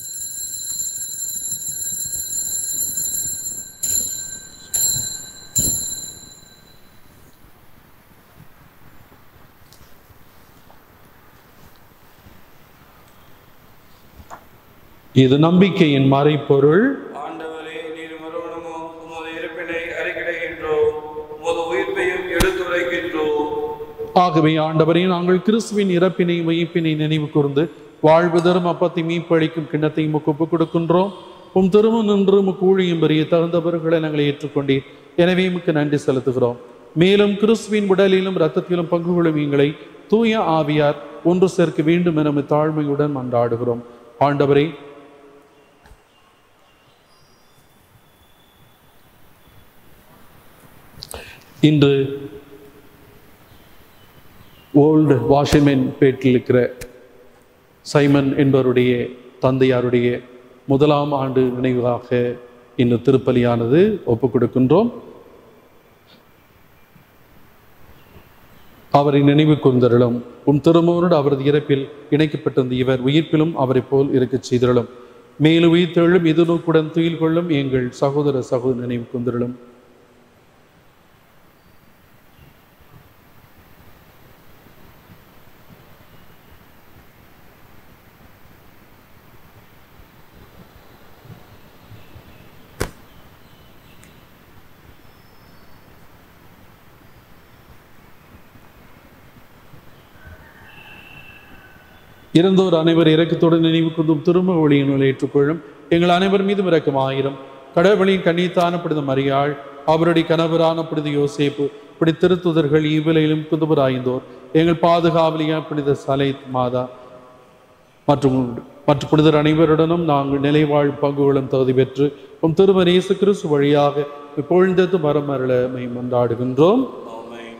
இது நம்பிக்கையின் மறைப்பொருள் ஆண்டவரே நீர் மறுமணமும் உமது இருப்பினை அறிக்கிடுகின்றோம் உமது உயிர்ப்பையும் எடுத்துரைக்கின்றோம் ஆகவே ஆண்டவரே நாங்கள் கிறிஸ்துவின் இறப்பினை உயிர்ப்பினை நினைவு கூர்ந்து வாழ்வு தரும் அப்பத்தை மீப்பளிக்கும் கிண்ணத்தை உமக்கு ஒப்புக் கொடுக்கின்றோம் உம் திருமணம் நின்று உமக்கு ஊழியம் பெரிய தகுந்தவர்களை நாங்கள் ஏற்றுக்கொண்டீர் எனவே உமக்கு நன்றி செலுத்துகிறோம் மேலும் கிறிஸ்துவின் உடலிலும் இரத்தத்திலும் பங்கு கொள்ளும் எங்களை தூய ஆவியார் ஒன்று சேர்க்க வேண்டும் என உம்மை தாழ்மையுடன் மன்றாடுகிறோம் ஆண்டவரே இன்று ஓல்டு வாஷிமென் பேட்டில் இருக்கிற சைமன் என்பவருடைய தந்தையாருடைய முதலாம் ஆண்டு நினைவாக இன்று திருப்பலியானது ஒப்புக் கொடுக்கின்றோம் அவரை நினைவு கூர்ந்தருளும் உன் திருமகனோடு அவரது இறப்பில் இணைக்கப்பட்டிருந்த இவர் உயிர்ப்பிலும் அவரைப் போல் இருக்கச் செய்திருளும் மேலும் உயிர்த்தெழும் எதிர்நோக்குடன் துயில் கொள்ளும் எங்கள் சகோதர சகோதரி நினைவு கூர்ந்தருளும் இறந்தோர் அனைவர் இறக்கத்துடன் நினைவு கொண்டும் திரும்ப ஒளியினுள் ஏற்றுக்கொள்ளும் எங்கள் அனைவர் மீதும் இரக்கமாயிரம் கடவுளின் கண்ணித்தான புனித மரியாள் அவருடைய கணவரான புனித யோசேப்பு இப்படி திருத்துதர்கள் இவ்விலையிலும் குதுபராய்ந்தோர் எங்கள் பாதுகாவலியா புனித சலை மாதா மற்றும் மற்ற புனிதர் அனைவருடனும் நாங்கள் நிலைவாழ் பங்குகளும் தகுதி பெற்று உம் திருமண இயேசு கிறிஸ்து வழியாக இப்பொழுந்தது மரமருள மை மன்றாடுகின்றோம் ஆமென்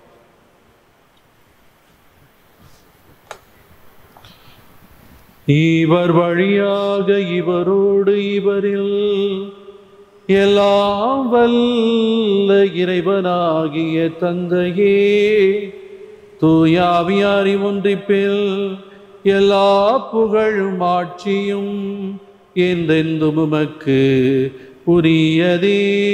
இவர் வழியாக இவரோடு இவரில் எல்லாம் வல்ல இறைவனாகிய தந்தையே தூயாவியாரி ஒன்றிப்பில் எல்லா புகழும் ஆட்சியும் என்றென்றும் உமக்கு உரியதே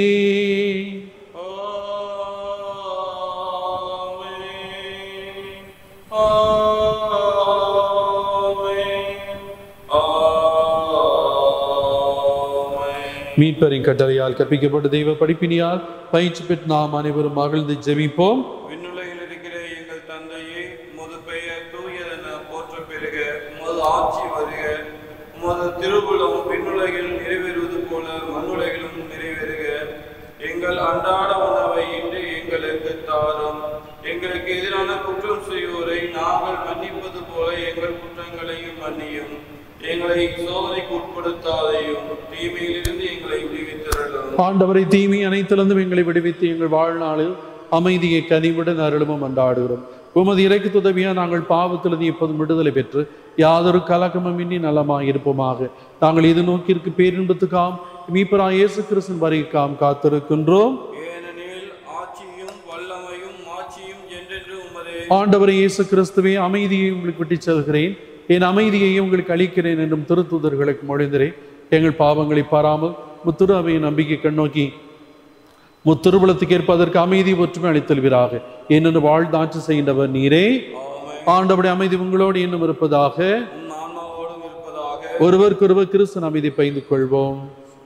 மீட்பரின் கட்டளையால் கற்பிக்கப்பட்ட தெய்வ படிப்பினியால் பயிற்சி பெற்று நாம் அனைவரும் மகிழ்ந்து ஜெபிப்போம் விண்ணுலகில் இருக்கிற எங்கள் தந்தையே உமது பெயர் தூயதென போற்ற பெறுக உமது ஆட்சி வருக உமது திருவுளம் விண்ணுலகில் நிறைவேறுவது போல மண்ணுலகிலும் நிறைவேறுக எங்கள் அன்றாட உணவை இன்று எங்களுக்கு தாரும் எங்களுக்கு எதிரான குற்றம் செய்வோரை நாங்கள் மன்னிப்பது போல எங்கள் குற்றங்களையும் மன்னியும் எங்களை சோதனைக்கு உட்படுத்தாதையும் தீமையிலிருந்து எங்களை விடுவித்தரலும் ஆண்டவரை தீமை அனைத்திலிருந்தும் எங்களை விடுவித்து எங்கள் வாழ்நாளில் அமைதியை கனிவுடன் அருளுமும் அன்றாடுகிறோம் உமது இறைக்கு உதவியா நாங்கள் பாவத்திலிருந்து இப்போதும் விடுதலை பெற்று யாதொரு கலக்கமும் இன்றி நலமாக இருப்போமாக நாங்கள் இது நோக்கிற்கு பேரின்பத்துக்காம் மீப்பரா இயேசு கிறிஸ்தன் வரைக்காம் காத்திருக்கின்றோம் ஏனெனில் ஆட்சியும் வல்லமையும் மாட்சியும் என்றென்று உமதே ஆண்டவரை இயேசு கிறிஸ்துவே அமைதியை உங்களுக்கு விட்டுச் செல்கிறேன் என் அமைதியை உங்களுக்கு அளிக்கிறேன் என்றும் திருத்துதர்களுக்கு மொழிந்தரேன் எங்கள் பாவங்களை பாராமல் முத்திரு அவையின் நம்பிக்கை கண்ணோக்கி முத்திருபலத்துக்கு ஏற்ப அதற்கு அமைதி ஒற்றுமை அளித்தல்வீராக என்னென்று வாழ்ந்தாட்சி செய்கின்றவர் நீரே ஆமென். ஆண்டவருடைய அமைதி உங்களோடு இன்னும் இருப்பதாக உம் ஆன்மாவோடும் இருப்பதாக ஒருவருக்கொருவர் கிறிஸ்து அமைதி பகிர்ந்து கொள்வோம்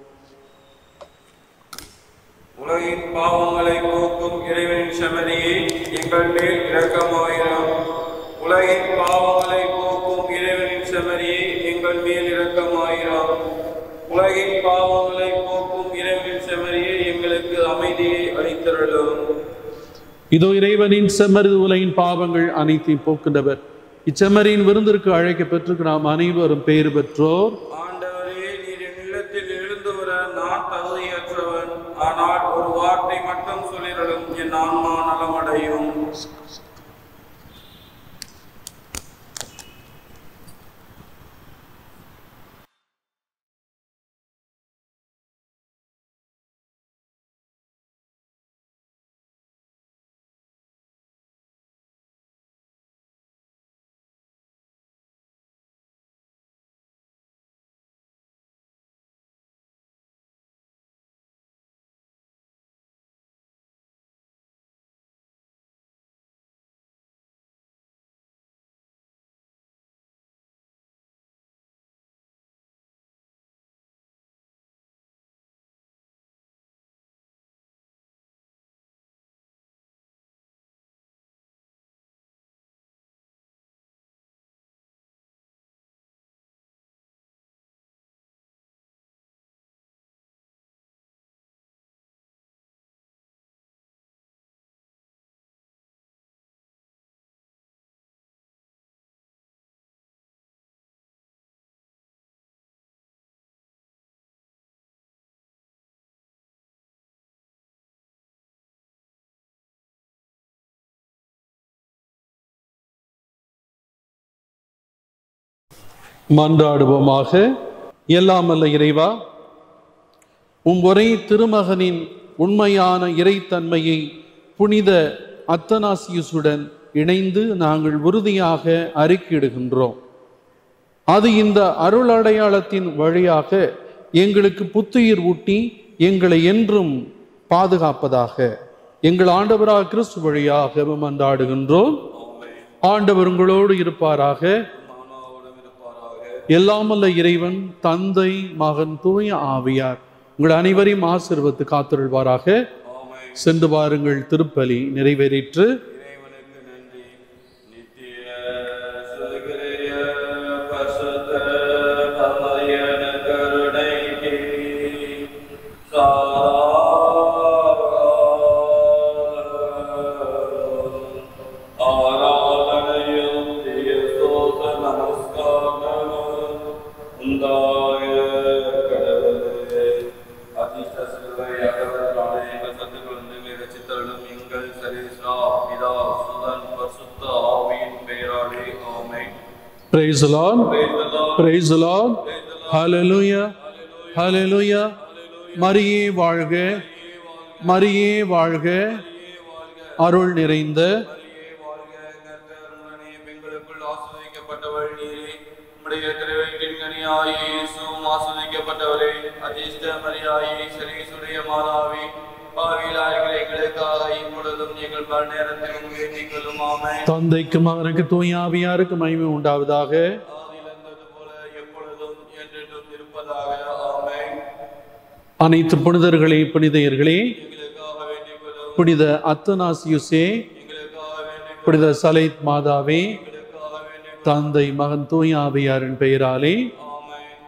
உலகின் பாவங்களை போக்கும் இறைவனின் செமதியே எங்கள் மேல் இரக்கமாயிரம் உலகின் பாவங்களை போக்கும் இறைவனின் செமதியே எங்கள் மேல் இரக்கமாயிரம் உலகின் பாவங்களை போக்கும் இறைவனின் செமதியே எங்களுக்கு அமைதியை அளித்தருளும் இதோ இறைவனின் செம்மறிது உலகின் பாவங்கள் அனைத்தையும் போக்கின்றவர் இச்செம்மறியின் விருந்திற்கு அழைக்க பெற்று நாம் அனைவரும் பேறு பெற்றோர் ஆண்டவரே நீர் என் இல்லத்தில் எழுந்து வர நான் தகுதியற்றவன் ஆனால் ஒரு வார்த்தை மட்டும் சொல்லிடலும் என் ஆன்மா நலமடையும் மன்றாடுவோமாக எல்லாம் அல்ல இறைவா உம் ஒரே திருமகனின் உண்மையான இறைத்தன்மையை புனித அத்தனாசியுசுடன் இணைந்து நாங்கள் உறுதியாக அறிக்கையிடுகின்றோம் அது இந்த அருள் அடையாளத்தின் வழியாக எங்களுக்கு புத்துயிர் ஊட்டி எங்களை என்றும் பாதுகாப்பதாக எங்கள் ஆண்டவராக கிறிஸ்து வழியாக மன்றாடுகின்றோம் ஆண்டவர் உங்களோடு இருப்பாராக ஆன்மாவோடும் இருப்பாராக எல்லாமல்ல இறைவன் தந்தை மகன் தூய ஆவியார் உங்கள் அனைவரையும் ஆசிர்வத்து காத்திருள்வாராக ஆமை சென்று வாருங்கள் திருப்பலி நிறைவேறிற்று இறைவனுக்கு நன்றி நித்திய சுகிரிய Praise the Lord. Praise the Lord. Praise the Lord. Hallelujah. Hallelujah. மரியே வாழ்க மரியே வாழ்க அருள் நிறைந்த மரியே வாழ்க, கர்த்தர் உடனே பெண்களுக்குள் ஆசீர்வதிக்கப்பட்டவள் நீரே. உம்முடைய திருவயிற்றின் கனியாய் இயேசுவும் ஆசீர்வதிக்கப்பட்டவரே. அதிர்ஷ்ட மரியாயே, சரீசுடைய மாதாவே, பாவிகளாகிய எங்களுக்காக இப்பொழுதும் எங்கள் மரண நேரத்திலும் வேண்டிக் கொள்ளும் ஆமென். தந்தைக்கு மகனுக்கு தூயாவியாருக்கு மகிமை உண்டாவதாக ஆதியில் இருந்தது போல எப்பொழுதும் என்றென்றும் இருப்பதாக ஆமென். அனைத்து புனிதர்களே புனிதையர்களே எங்களுக்காக வேண்டிக் கொள்ளும் புனித அத்தனாசியுசே எங்களுக்காக வேண்டிக் புனித சலைத் மாதாவே எங்களுக்காக வேண்டிக் தந்தை மகன் தூயாவியாரின் பெயராலே கொள்ளும்